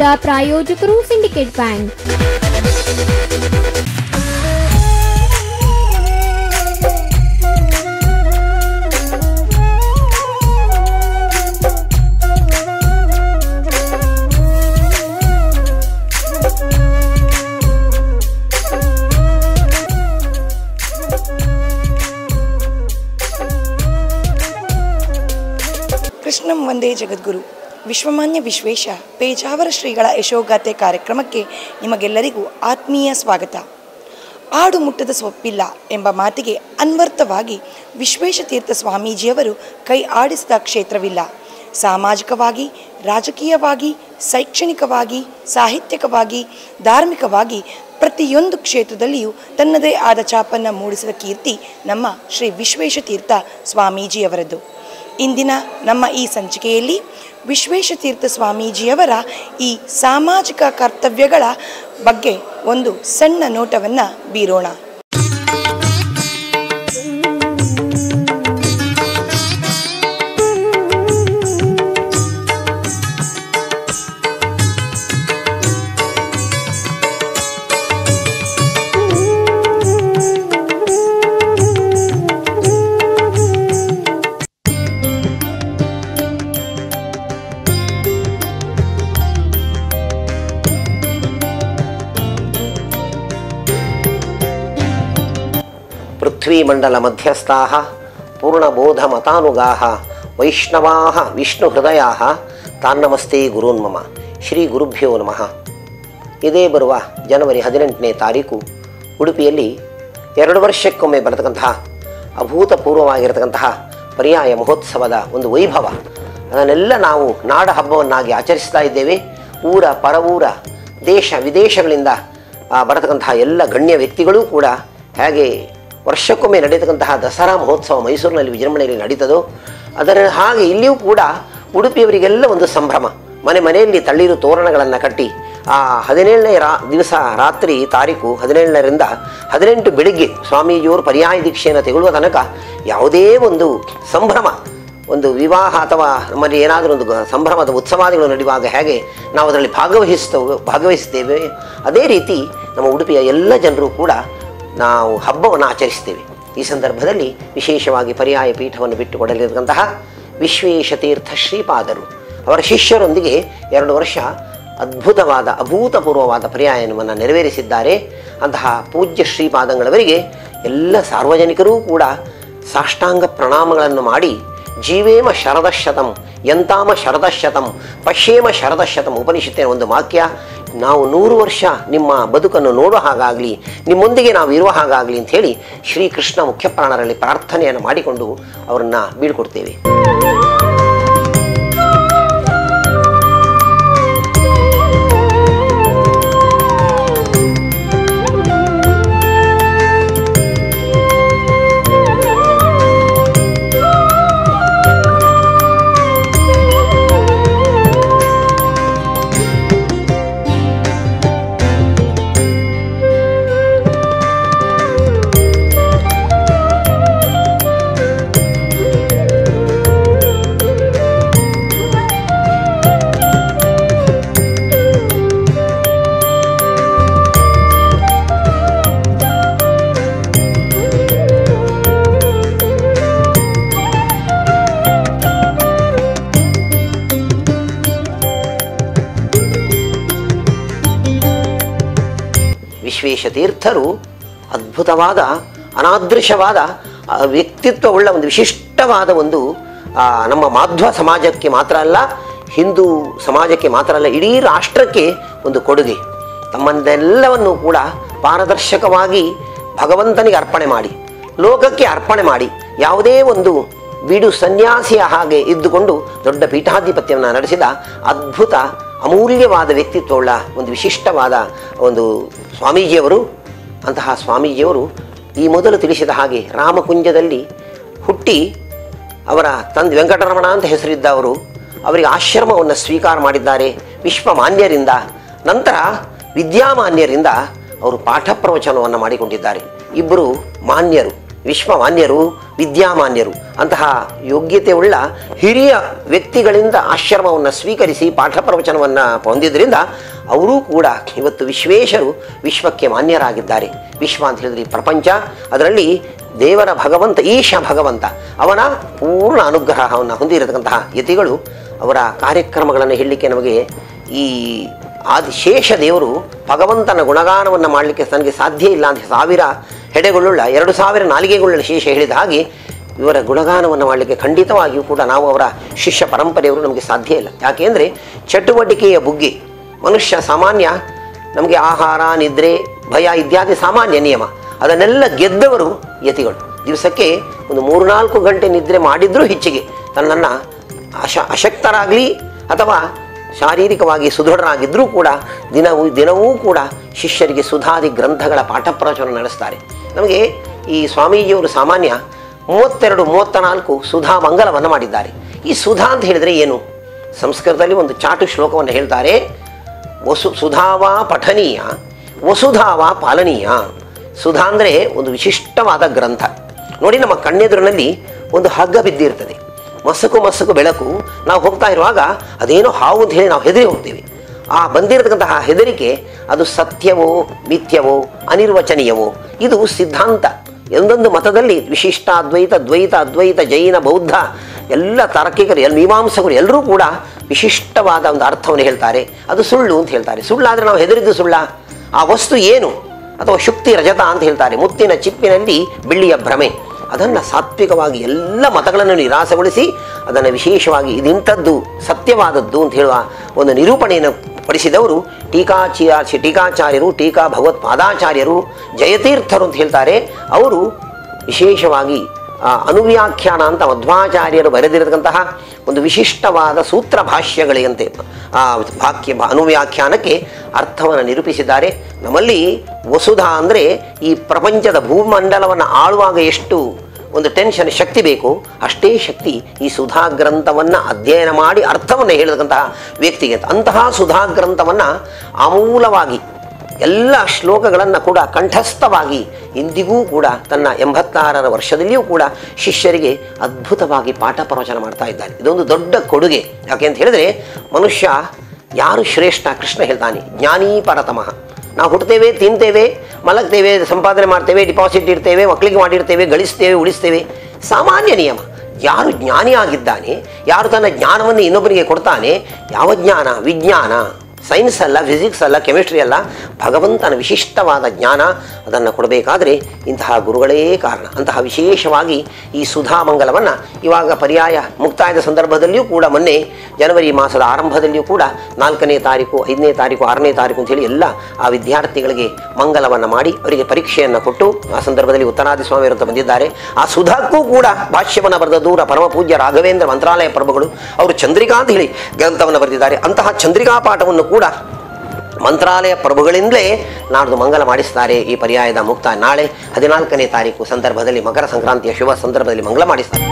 ಕಾರ್ಯಕ್ರಮದ ಪ್ರಾಯೋಜಕರು syndicate bank ಕೃಷ್ಣಂ ವಂದೇ ಜಗದ್ಗುರು ವಿಶ್ವಮಾನ್ಯ ವಿಶ್ವೇಶ ಪೇಜಾವರ ಶ್ರೀಗಳ ಯಶೋಗಾಥೆ ಕಾರ್ಯಕ್ರಮಕ್ಕೆ ನಿಮಗೆಲ್ಲರಿಗೂ ಆತ್ಮೀಯ ಸ್ವಾಗತ ಆಡು ಮುಟ್ಟದ ಸೊಪ್ಪಿಲ್ಲ ಎಂಬ ಮಾತಿಗೆ ಅನ್ವರ್ಥವಾಗಿ ವಿಶ್ವೇಶತೀರ್ಥ ಸ್ವಾಮೀಜಿಯವರು ಕೈ ಆಡಿಸಿದ ಕ್ಷೇತ್ರವಿಲ್ಲ ಸಾಮಾಜಿಕವಾಗಿ ರಾಜಕೀಯವಾಗಿ ಶೈಕ್ಷಣಿಕವಾಗಿ ಸಾಹಿತ್ಯಿಕವಾಗಿ ಧಾರ್ಮಿಕವಾಗಿ ಪ್ರತಿಯೊಂದು ಕ್ಷೇತ್ರದಲ್ಲಿಯೂ ತನ್ನದೇ ಆದ ಛಾಪನ್ನು ಮೂಡಿಸಿದ ಕೀರ್ತಿ ನಮ್ಮ ಶ್ರೀ ವಿಶ್ವೇಶತೀರ್ಥ ಸ್ವಾಮೀಜಿಯವರದ್ದು ಇಂದಿನ ನಮ್ಮ ಈ ಸಂಚಿಕೆಯಲ್ಲಿ ವಿಶ್ವೇಶತೀರ್ಥ ಸ್ವಾಮೀಜಿಯವರ ಈ ಸಾಮಾಜಿಕ ಕರ್ತವ್ಯಗಳ ಬಗ್ಗೆ ಒಂದು ಸಣ್ಣ ನೋಟವನ್ನು ಬೀರೋಣ ಪೃಥ್ವೀಮಂಡಲ ಮಧ್ಯಸ್ಥಾ ಪೂರ್ಣಬೋಧಮತಾನುಗಾ ವೈಷ್ಣವಾ ವಿಷ್ಣುಹೃದಯ ತಾನ್ನಮಸ್ತೆ ಗುರೂನ್ಮಮ ಶ್ರೀ ಗುರುಭ್ಯೋ ನಮಃ ಇದೇ ಬರುವ ಜನವರಿ ಹದಿನೆಂಟನೇ ತಾರೀಕು ಉಡುಪಿಯಲ್ಲಿ ಎರಡು ವರ್ಷಕ್ಕೊಮ್ಮೆ ಬರತಕ್ಕಂತಹ ಅಭೂತಪೂರ್ವವಾಗಿರತಕ್ಕಂತಹ ಪರ್ಯಾಯ ಮಹೋತ್ಸವದ ಒಂದು ವೈಭವ ಅದನ್ನೆಲ್ಲ ನಾವು ನಾಡ ಹಬ್ಬವನ್ನಾಗಿ ಆಚರಿಸ್ತಾ ಇದ್ದೇವೆ ಊರ ಪರವೂರ ದೇಶ ವಿದೇಶಗಳಿಂದ ಆ, ಬರತಕ್ಕಂತಹ ಎಲ್ಲ ಗಣ್ಯ ವ್ಯಕ್ತಿಗಳೂ ಕೂಡ ಹೇಗೆ ವರ್ಷಕ್ಕೊಮ್ಮೆ ನಡೆಯತಕ್ಕಂತಹ ದಸರಾ ಮಹೋತ್ಸವ ಮೈಸೂರಿನಲ್ಲಿ ವಿಜೃಂಭಣೆಯಲ್ಲಿ ನಡೀತದೋ ಅದರ ಹಾಗೆ ಇಲ್ಲಿಯೂ ಕೂಡ ಉಡುಪಿಯವರಿಗೆಲ್ಲ ಒಂದು ಸಂಭ್ರಮ ಮನೆ ಮನೆಯಲ್ಲಿ ತಳ್ಳಿರು ತೋರಣಗಳನ್ನು ಕಟ್ಟಿ ಆ ಹದಿನೇಳನೇ ರಾ ದಿವಸ ರಾತ್ರಿ ತಾರೀಕು ಹದಿನೇಳರಿಂದ ಹದಿನೆಂಟು ಬೆಳಿಗ್ಗೆ ಸ್ವಾಮೀಜಿಯವರು ಪರ್ಯಾಯ ದೀಕ್ಷೆಯನ್ನು ತೆಗೊಳ್ಳುವ ತನಕ ಯಾವುದೇ ಒಂದು ಸಂಭ್ರಮ ಒಂದು ವಿವಾಹ ಅಥವಾ ನಮ್ಮಲ್ಲಿ ಏನಾದರೂ ಒಂದು ಗ- ಸಂಭ್ರಮದ ಉತ್ಸವಾದಿಗಳು ನಡೆಯುವಾಗ ಹೇಗೆ ನಾವು ಅದರಲ್ಲಿ ಭಾಗವಹಿಸ್ತೇವೆ ಭಾಗವಹಿಸ್ತೇವೆ ಅದೇ ರೀತಿ ನಮ್ಮ ಉಡುಪಿಯ ಎಲ್ಲ ಜನರು ಕೂಡ ನಾವು ಹಬ್ಬವನ್ನು ಆಚರಿಸ್ತೇವೆ ಈ ಸಂದರ್ಭದಲ್ಲಿ ವಿಶೇಷವಾಗಿ ಪರ್ಯಾಯ ಪೀಠವನ್ನು ಬಿಟ್ಟುಕೊಡಲಿರತಕ್ಕಂತಹ ವಿಶ್ವೇಶತೀರ್ಥ ಶ್ರೀಪಾದರು ಅವರ ಶಿಷ್ಯರೊಂದಿಗೆ ಎರಡು ವರ್ಷ ಅದ್ಭುತವಾದ ಅಭೂತಪೂರ್ವವಾದ ಪರ್ಯಾಯನವನ್ನು ನೆರವೇರಿಸಿದ್ದಾರೆ ಅಂತಹ ಪೂಜ್ಯ ಶ್ರೀಪಾದಂಗಳವರಿಗೆ ಎಲ್ಲ ಸಾರ್ವಜನಿಕರೂ ಕೂಡ ಸಾಷ್ಟಾಂಗ ಪ್ರಣಾಮಗಳನ್ನು ಮಾಡಿ ಜೀವೇಮ ಶರದಶತಂ ಯಂತಾಮ ಶರದಶತಂ ಪಶ್ಯೇಮ ಶರದಶತಂ ಉಪನಿಷತ್ತಿನ ಒಂದು ವಾಕ್ಯ ನಾವು ನೂರು ವರ್ಷ ನಿಮ್ಮ ಬದುಕನ್ನು ನೋಡುವ ಹಾಗಾಗಲಿ ನಿಮ್ಮೊಂದಿಗೆ ನಾವು ಇರುವ ಹಾಗಾಗಲಿ ಅಂತ ಹೇಳಿ ಶ್ರೀಕೃಷ್ಣ ಮುಖ್ಯ ಪ್ರಾಣರಲ್ಲಿ ಪ್ರಾರ್ಥನೆಯನ್ನು ಮಾಡಿಕೊಂಡು ಅವರನ್ನು ಬೀಳ್ಕೊಡ್ತೇವೆ ವಿಶ್ವೇಶತೀರ್ಥರು ಅದ್ಭುತವಾದ ಅನಾದೃಶವಾದ ಆ, ವ್ಯಕ್ತಿತ್ವವುಳ್ಳ ಒಂದು ವಿಶಿಷ್ಟವಾದ ಒಂದು ಆ, ನಮ್ಮ ಮಾಧ್ವ ಸಮಾಜಕ್ಕೆ ಮಾತ್ರ ಅಲ್ಲ ಹಿಂದೂ ಸಮಾಜಕ್ಕೆ ಮಾತ್ರ ಅಲ್ಲ ಇಡೀ ರಾಷ್ಟ್ರಕ್ಕೆ ಒಂದು ಕೊಡುಗೆ ತಮ್ಮನ್ನೆಲ್ಲವನ್ನು ಕೂಡ ಪಾರದರ್ಶಕವಾಗಿ ಭಗವಂತನಿಗೆ ಅರ್ಪಣೆ ಮಾಡಿ ಲೋಕಕ್ಕೆ ಅರ್ಪಣೆ ಮಾಡಿ ಯಾವುದೇ ಒಂದು ಬಿಡು ಸನ್ಯಾಸಿಯ ಹಾಗೆ ಇದ್ದುಕೊಂಡು ದೊಡ್ಡ ಪೀಠಾಧಿಪತ್ಯವನ್ನು ನಡೆಸಿದ ಅದ್ಭುತ ಅಮೂಲ್ಯವಾದ ವ್ಯಕ್ತಿತ್ವವುಳ್ಳ ಒಂದು ವಿಶಿಷ್ಟವಾದ ಒಂದು ಸ್ವಾಮೀಜಿಯವರು ಅಂತಹ ಸ್ವಾಮೀಜಿಯವರು ಈ ಮೊದಲು ತಿಳಿಸಿದ ಹಾಗೆ ರಾಮಕುಂಜದಲ್ಲಿ ಹುಟ್ಟಿ ಅವರ ತಂದೆ ವೆಂಕಟರಮಣ ಅಂತ ಹೆಸರಿದ್ದ ಅವರು ಅವರಿಗೆ ಆಶ್ರಮವನ್ನು ಸ್ವೀಕಾರ ಮಾಡಿದ್ದಾರೆ ವಿಶ್ವಮಾನ್ಯರಿಂದ ನಂತರ ವಿದ್ಯಾಮಾನ್ಯರಿಂದ ಅವರು ಪಾಠ ಪ್ರವಚನವನ್ನು ಮಾಡಿಕೊಂಡಿದ್ದಾರೆ ಇಬ್ಬರು ಮಾನ್ಯರು ವಿಶ್ವಮಾನ್ಯರು ವಿದ್ಯಾಮಾನ್ಯರು ಅಂತಹ ಯೋಗ್ಯತೆಯುಳ್ಳ ಹಿರಿಯ ವ್ಯಕ್ತಿಗಳಿಂದ ಆಶ್ರಮವನ್ನು ಸ್ವೀಕರಿಸಿ ಪಾಠ ಪ್ರವಚನವನ್ನು ಹೊಂದಿದ್ರಿಂದ ಅವರೂ ಕೂಡ ಇವತ್ತು ವಿಶ್ವೇಶರು ವಿಶ್ವಕ್ಕೆ ಮಾನ್ಯರಾಗಿದ್ದಾರೆ ವಿಶ್ವ ಅಂತ ಹೇಳಿದ್ರೆ ಈ ಪ್ರಪಂಚ ಅದರಲ್ಲಿ ದೇವರ ಭಗವಂತ ಈಶ ಭಗವಂತ ಅವನ ಪೂರ್ಣ ಅನುಗ್ರಹವನ್ನು ಹೊಂದಿರತಕ್ಕಂತಹ ಯತಿಗಳು ಅವರ ಕಾರ್ಯಕ್ರಮಗಳನ್ನು ಹೇಳಲಿಕ್ಕೆ ನಮಗೆ ಈ ಆದಿಶೇಷ ದೇವರು ಭಗವಂತನ ಗುಣಗಾನವನ್ನು ಮಾಡಲಿಕ್ಕೆ ತನಗೆ ಸಾಧ್ಯ ಇಲ್ಲ ಅಂತ ಸಾವಿರ ಹೆಡೆಗಳುಳ್ಳ ಎರಡು ಸಾವಿರ ನಾಲಿಗೆಗಳುಳ್ಳ ಶೇಷ ಹೇಳಿದ ಹಾಗೆ ಇವರ ಗುಣಗಾನವನ್ನು ಮಾಡಲಿಕ್ಕೆ ಖಂಡಿತವಾಗಿಯೂ ಕೂಡ ನಾವು ಅವರ ಶಿಷ್ಯ ಪರಂಪರೆಯವರು ನಮಗೆ ಸಾಧ್ಯ ಇಲ್ಲ ಯಾಕೆಂದರೆ ಚಟುವಟಿಕೆಯ ಬುಗ್ಗೆ ಮನುಷ್ಯ ಸಾಮಾನ್ಯ ನಮಗೆ ಆಹಾರ ನಿದ್ರೆ ಭಯ ಇತ್ಯಾದಿ ಸಾಮಾನ್ಯ ನಿಯಮ ಅದನ್ನೆಲ್ಲ ಗೆದ್ದವರು ಯತಿಗಳು ದಿವಸಕ್ಕೆ ಒಂದು ಮೂರ್ನಾಲ್ಕು ಗಂಟೆ ನಿದ್ರೆ ಮಾಡಿದ್ರೂ ಹೆಚ್ಚಿಗೆ ತನ್ನನ್ನು ಅಶ ಅಶಕ್ತರಾಗಲಿ ಅಥವಾ ಶಾರೀರಿಕವಾಗಿ ಸುದೃಢರಾಗಿದ್ದರೂ ಕೂಡ ದಿನವೂ ದಿನವೂ ಕೂಡ ಶಿಷ್ಯರಿಗೆ ಸುಧಾದಿ ಗ್ರಂಥಗಳ ಪಾಠ ಪ್ರವಚನ ನಡೆಸ್ತಾರೆ ನಮಗೆ ಈ ಸ್ವಾಮೀಜಿಯವರು ಸಾಮಾನ್ಯ ಮೂವತ್ತೆರಡು ಮೂವತ್ತ ನಾಲ್ಕು ಸುಧಾ ಮಂಗಲವನ್ನು ಮಾಡಿದ್ದಾರೆ ಈ ಸುಧಾ ಅಂತ ಹೇಳಿದರೆ ಏನು ಸಂಸ್ಕೃತದಲ್ಲಿ ಒಂದು ಚಾಟು ಶ್ಲೋಕವನ್ನು ಹೇಳ್ತಾರೆ ವಸು ಸುಧಾವಾ ಪಠನೀಯ ವಸುಧಾವ ಪಾಲನೀಯ ಸುಧಾ ಅಂದರೆ ಒಂದು ವಿಶಿಷ್ಟವಾದ ಗ್ರಂಥ ನೋಡಿ ನಮ್ಮ ಕಣ್ಣೆದುರಿನಲ್ಲಿ ಒಂದು ಹಗ್ಗ ಬಿದ್ದಿರ್ತದೆ ಮಸಕು ಮಸಕು ಬೆಳಕು ನಾವು ಹೋಗ್ತಾ ಇರುವಾಗ ಅದೇನೋ ಹಾವು ಅಂತ ಹೇಳಿ ನಾವು ಹೆದರಿ ಹೋಗ್ತೀವಿ ಆ ಬಂದಿರತಕ್ಕಂತಹ ಹೆದರಿಕೆ ಅದು ಸತ್ಯವೋ ಮಿಥ್ಯವೋ ಅನಿರ್ವಚನೀಯವೋ ಇದು ಸಿದ್ಧಾಂತ ಒಂದೊಂದು ಮತದಲ್ಲಿ ವಿಶಿಷ್ಟ ಅದ್ವೈತ ದ್ವೈತ ಅದ್ವೈತ ಜೈನ ಬೌದ್ಧ ಎಲ್ಲ ತಾರ್ಕಿಕರು ಎಲ್ಲ ಮೀಮಾಂಸಕರು ಎಲ್ಲರೂ ಕೂಡ ವಿಶಿಷ್ಟವಾದ ಒಂದು ಅರ್ಥವನ್ನು ಹೇಳ್ತಾರೆ ಅದು ಸುಳ್ಳು ಅಂತ ಹೇಳ್ತಾರೆ ಸುಳ್ಳಾದರೆ ನಾವು ಹೆದರಿದ್ದು ಸುಳ್ಳ ಆ ವಸ್ತು ಏನು ಅಥವಾ ಶುಕ್ತಿ ರಜತ ಅಂತ ಹೇಳ್ತಾರೆ ಮುತ್ತಿನ ಚಿಪ್ಪಿನಲ್ಲಿ ಬೆಳ್ಳಿಯ ಭ್ರಮೆ ಅದನ್ನು ಸಾತ್ವಿಕವಾಗಿ ಎಲ್ಲ ಮತಗಳನ್ನು ನಿರಾಸೆಗೊಳಿಸಿ ಅದನ್ನು ವಿಶೇಷವಾಗಿ ಇದಿಂಥದ್ದು ಸತ್ಯವಾದದ್ದು ಅಂತ ಹೇಳುವ ಒಂದು ನಿರೂಪಣೆಯನ್ನು ಪಡಿಸಿದವರು ಟೀಕಾಚಿಯ ಟೀಕಾಚಾರ್ಯರು ಟೀಕಾ ಭಗವತ್ ಪಾದಾಚಾರ್ಯರು ಜಯತೀರ್ಥರು ಅಂತ ಹೇಳ್ತಾರೆ ಅವರು ವಿಶೇಷವಾಗಿ ಆ, ಅನುವ್ಯಾಖ್ಯಾನ ಅಂತ ಮಧ್ವಾಚಾರ್ಯರು ಬರೆದಿರತಕ್ಕಂತಹ ಒಂದು ವಿಶಿಷ್ಟವಾದ ಸೂತ್ರ ಭಾಷ್ಯಗಳಿಗಂತೆ ಆ ವಾಕ್ಯ ಅನುವ್ಯಾಖ್ಯಾನಕ್ಕೆ ಅರ್ಥವನ್ನು ನಿರೂಪಿಸಿದ್ದಾರೆ ನಮ್ಮಲ್ಲಿ ವಸುಧಾ ಅಂದರೆ ಈ ಪ್ರಪಂಚದ ಭೂಮಂಡಲವನ್ನು ಆಳುವಾಗ ಎಷ್ಟು ಒಂದು ಟೆನ್ಷನ್ ಶಕ್ತಿ ಬೇಕು ಅಷ್ಟೇ ಶಕ್ತಿ ಈ ಸುಧಾ ಗ್ರಂಥವನ್ನು ಅಧ್ಯಯನ ಮಾಡಿ ಅರ್ಥವನ್ನು ಹೇಳಿದಂತಹ ವ್ಯಕ್ತಿಗೆ ಅಂತಹ ಸುಧಾ ಗ್ರಂಥವನ್ನು ಆಮೂಲವಾಗಿ ಎಲ್ಲ ಶ್ಲೋಕಗಳನ್ನು ಕೂಡ ಕಂಠಸ್ಥವಾಗಿ ಇಂದಿಗೂ ಕೂಡ ತನ್ನ ಎಂಬತ್ತಾರರ ವರ್ಷದಲ್ಲಿಯೂ ಕೂಡ ಶಿಷ್ಯರಿಗೆ ಅದ್ಭುತವಾಗಿ ಪಾಠ ಪ್ರವಚನ ಮಾಡ್ತಾ ಇದ್ದಾನೆ ಇದೊಂದು ದೊಡ್ಡ ಕೊಡುಗೆ ಯಾಕೆ ಅಂತ ಹೇಳಿದ್ರೆ ಮನುಷ್ಯ ಯಾರು ಶ್ರೇಷ್ಠ ಕೃಷ್ಣ ಹೇಳ್ತಾನೆ ಜ್ಞಾನೀ ಪರತಮಃ ನಾವು ಹುಟ್ಟುತ್ತೇವೆ ತಿಂತೇವೆ ಮಲಗ್ತೇವೆ ಸಂಪಾದನೆ ಮಾಡ್ತೇವೆ ಡಿಪಾಸಿಟ್ ಇಡ್ತೇವೆ ಮಕ್ಕಳಿಗೆ ಮಾಡಿರ್ತೇವೆ ಗಳಿಸ್ತೇವೆ ಉಳಿಸ್ತೇವೆ ಸಾಮಾನ್ಯ ನಿಯಮ ಯಾರು ಜ್ಞಾನಿ ಆಗಿದ್ದಾನೆ ಯಾರು ತನ್ನ ಜ್ಞಾನವನ್ನು ಇನ್ನೊಬ್ಬರಿಗೆ ಕೊಡ್ತಾನೆ ಯಾವ ಜ್ಞಾನ ವಿಜ್ಞಾನ ಸೈನ್ಸ್ ಅಲ್ಲ ಫಿಸಿಕ್ಸ್ ಅಲ್ಲ ಕೆಮಿಸ್ಟ್ರಿ ಅಲ್ಲ ಭಗವಂತನ ವಿಶಿಷ್ಟವಾದ ಜ್ಞಾನ ಅದನ್ನು ಕೊಡಬೇಕಾದ್ರೆ ಇಂತಹ ಗುರುಗಳೇ ಕಾರಣ ಅಂತಹ ವಿಶೇಷವಾಗಿ ಈ ಸುಧಾಮಂಗಲವನ್ನು ಇವಾಗ ಪರ್ಯಾಯ ಮುಕ್ತಾಯದ ಸಂದರ್ಭದಲ್ಲಿಯೂ ಕೂಡ ಮೊನ್ನೆ ಜನವರಿ ಮಾಸದ ಆರಂಭದಲ್ಲಿಯೂ ಕೂಡ ನಾಲ್ಕನೇ ತಾರೀಕು ಐದನೇ ತಾರೀಕು ಆರನೇ ತಾರೀಕು ಅಂತೇಳಿ ಎಲ್ಲ ಆ ವಿದ್ಯಾರ್ಥಿಗಳಿಗೆ ಮಂಗಲವನ್ನು ಮಾಡಿ ಅವರಿಗೆ ಪರೀಕ್ಷೆಯನ್ನು ಕೊಟ್ಟು ಆ ಸಂದರ್ಭದಲ್ಲಿ ಉತ್ತರಾದಿ ಸ್ವಾಮಿಯವರು ಅಂತ ಬಂದಿದ್ದಾರೆ ಆ ಸುಧಾಕ್ಕೂ ಕೂಡ ಭಾಷ್ಯವನ್ನು ಬರೆದ ದೂರ ಪರಮ ಪೂಜ್ಯ ರಾಘವೇಂದ್ರ ಮಂತ್ರಾಲಯ ಪ್ರಭುಗಳು ಅವರು ಚಂದ್ರಿಕಾ ಅಂತ ಹೇಳಿ ಗ್ರಂಥವನ್ನು ಬರೆದಿದ್ದಾರೆ ಅಂತಹ ಚಂದ್ರಿಕಾ ಪಾಠವನ್ನು ಕೂಡ ಮಂತ್ರಾಲಯ ಪ್ರಭುಗಳಿಂದಲೇ ನಾಡ್ದು ಮಂಗಲ ಮಾಡಿಸ್ತಾರೆ ಈ ಪರ್ಯಾಯದ ಮುಕ್ತಾಯ ನಾಳೆ ಹದಿನಾಲ್ಕನೇ ತಾರೀಕು ಸಂದರ್ಭದಲ್ಲಿ ಮಕರ ಸಂಕ್ರಾಂತಿಯ ಶುಭ ಸಂದರ್ಭದಲ್ಲಿ ಮಂಗಲ ಮಾಡಿಸ್ತಾರೆ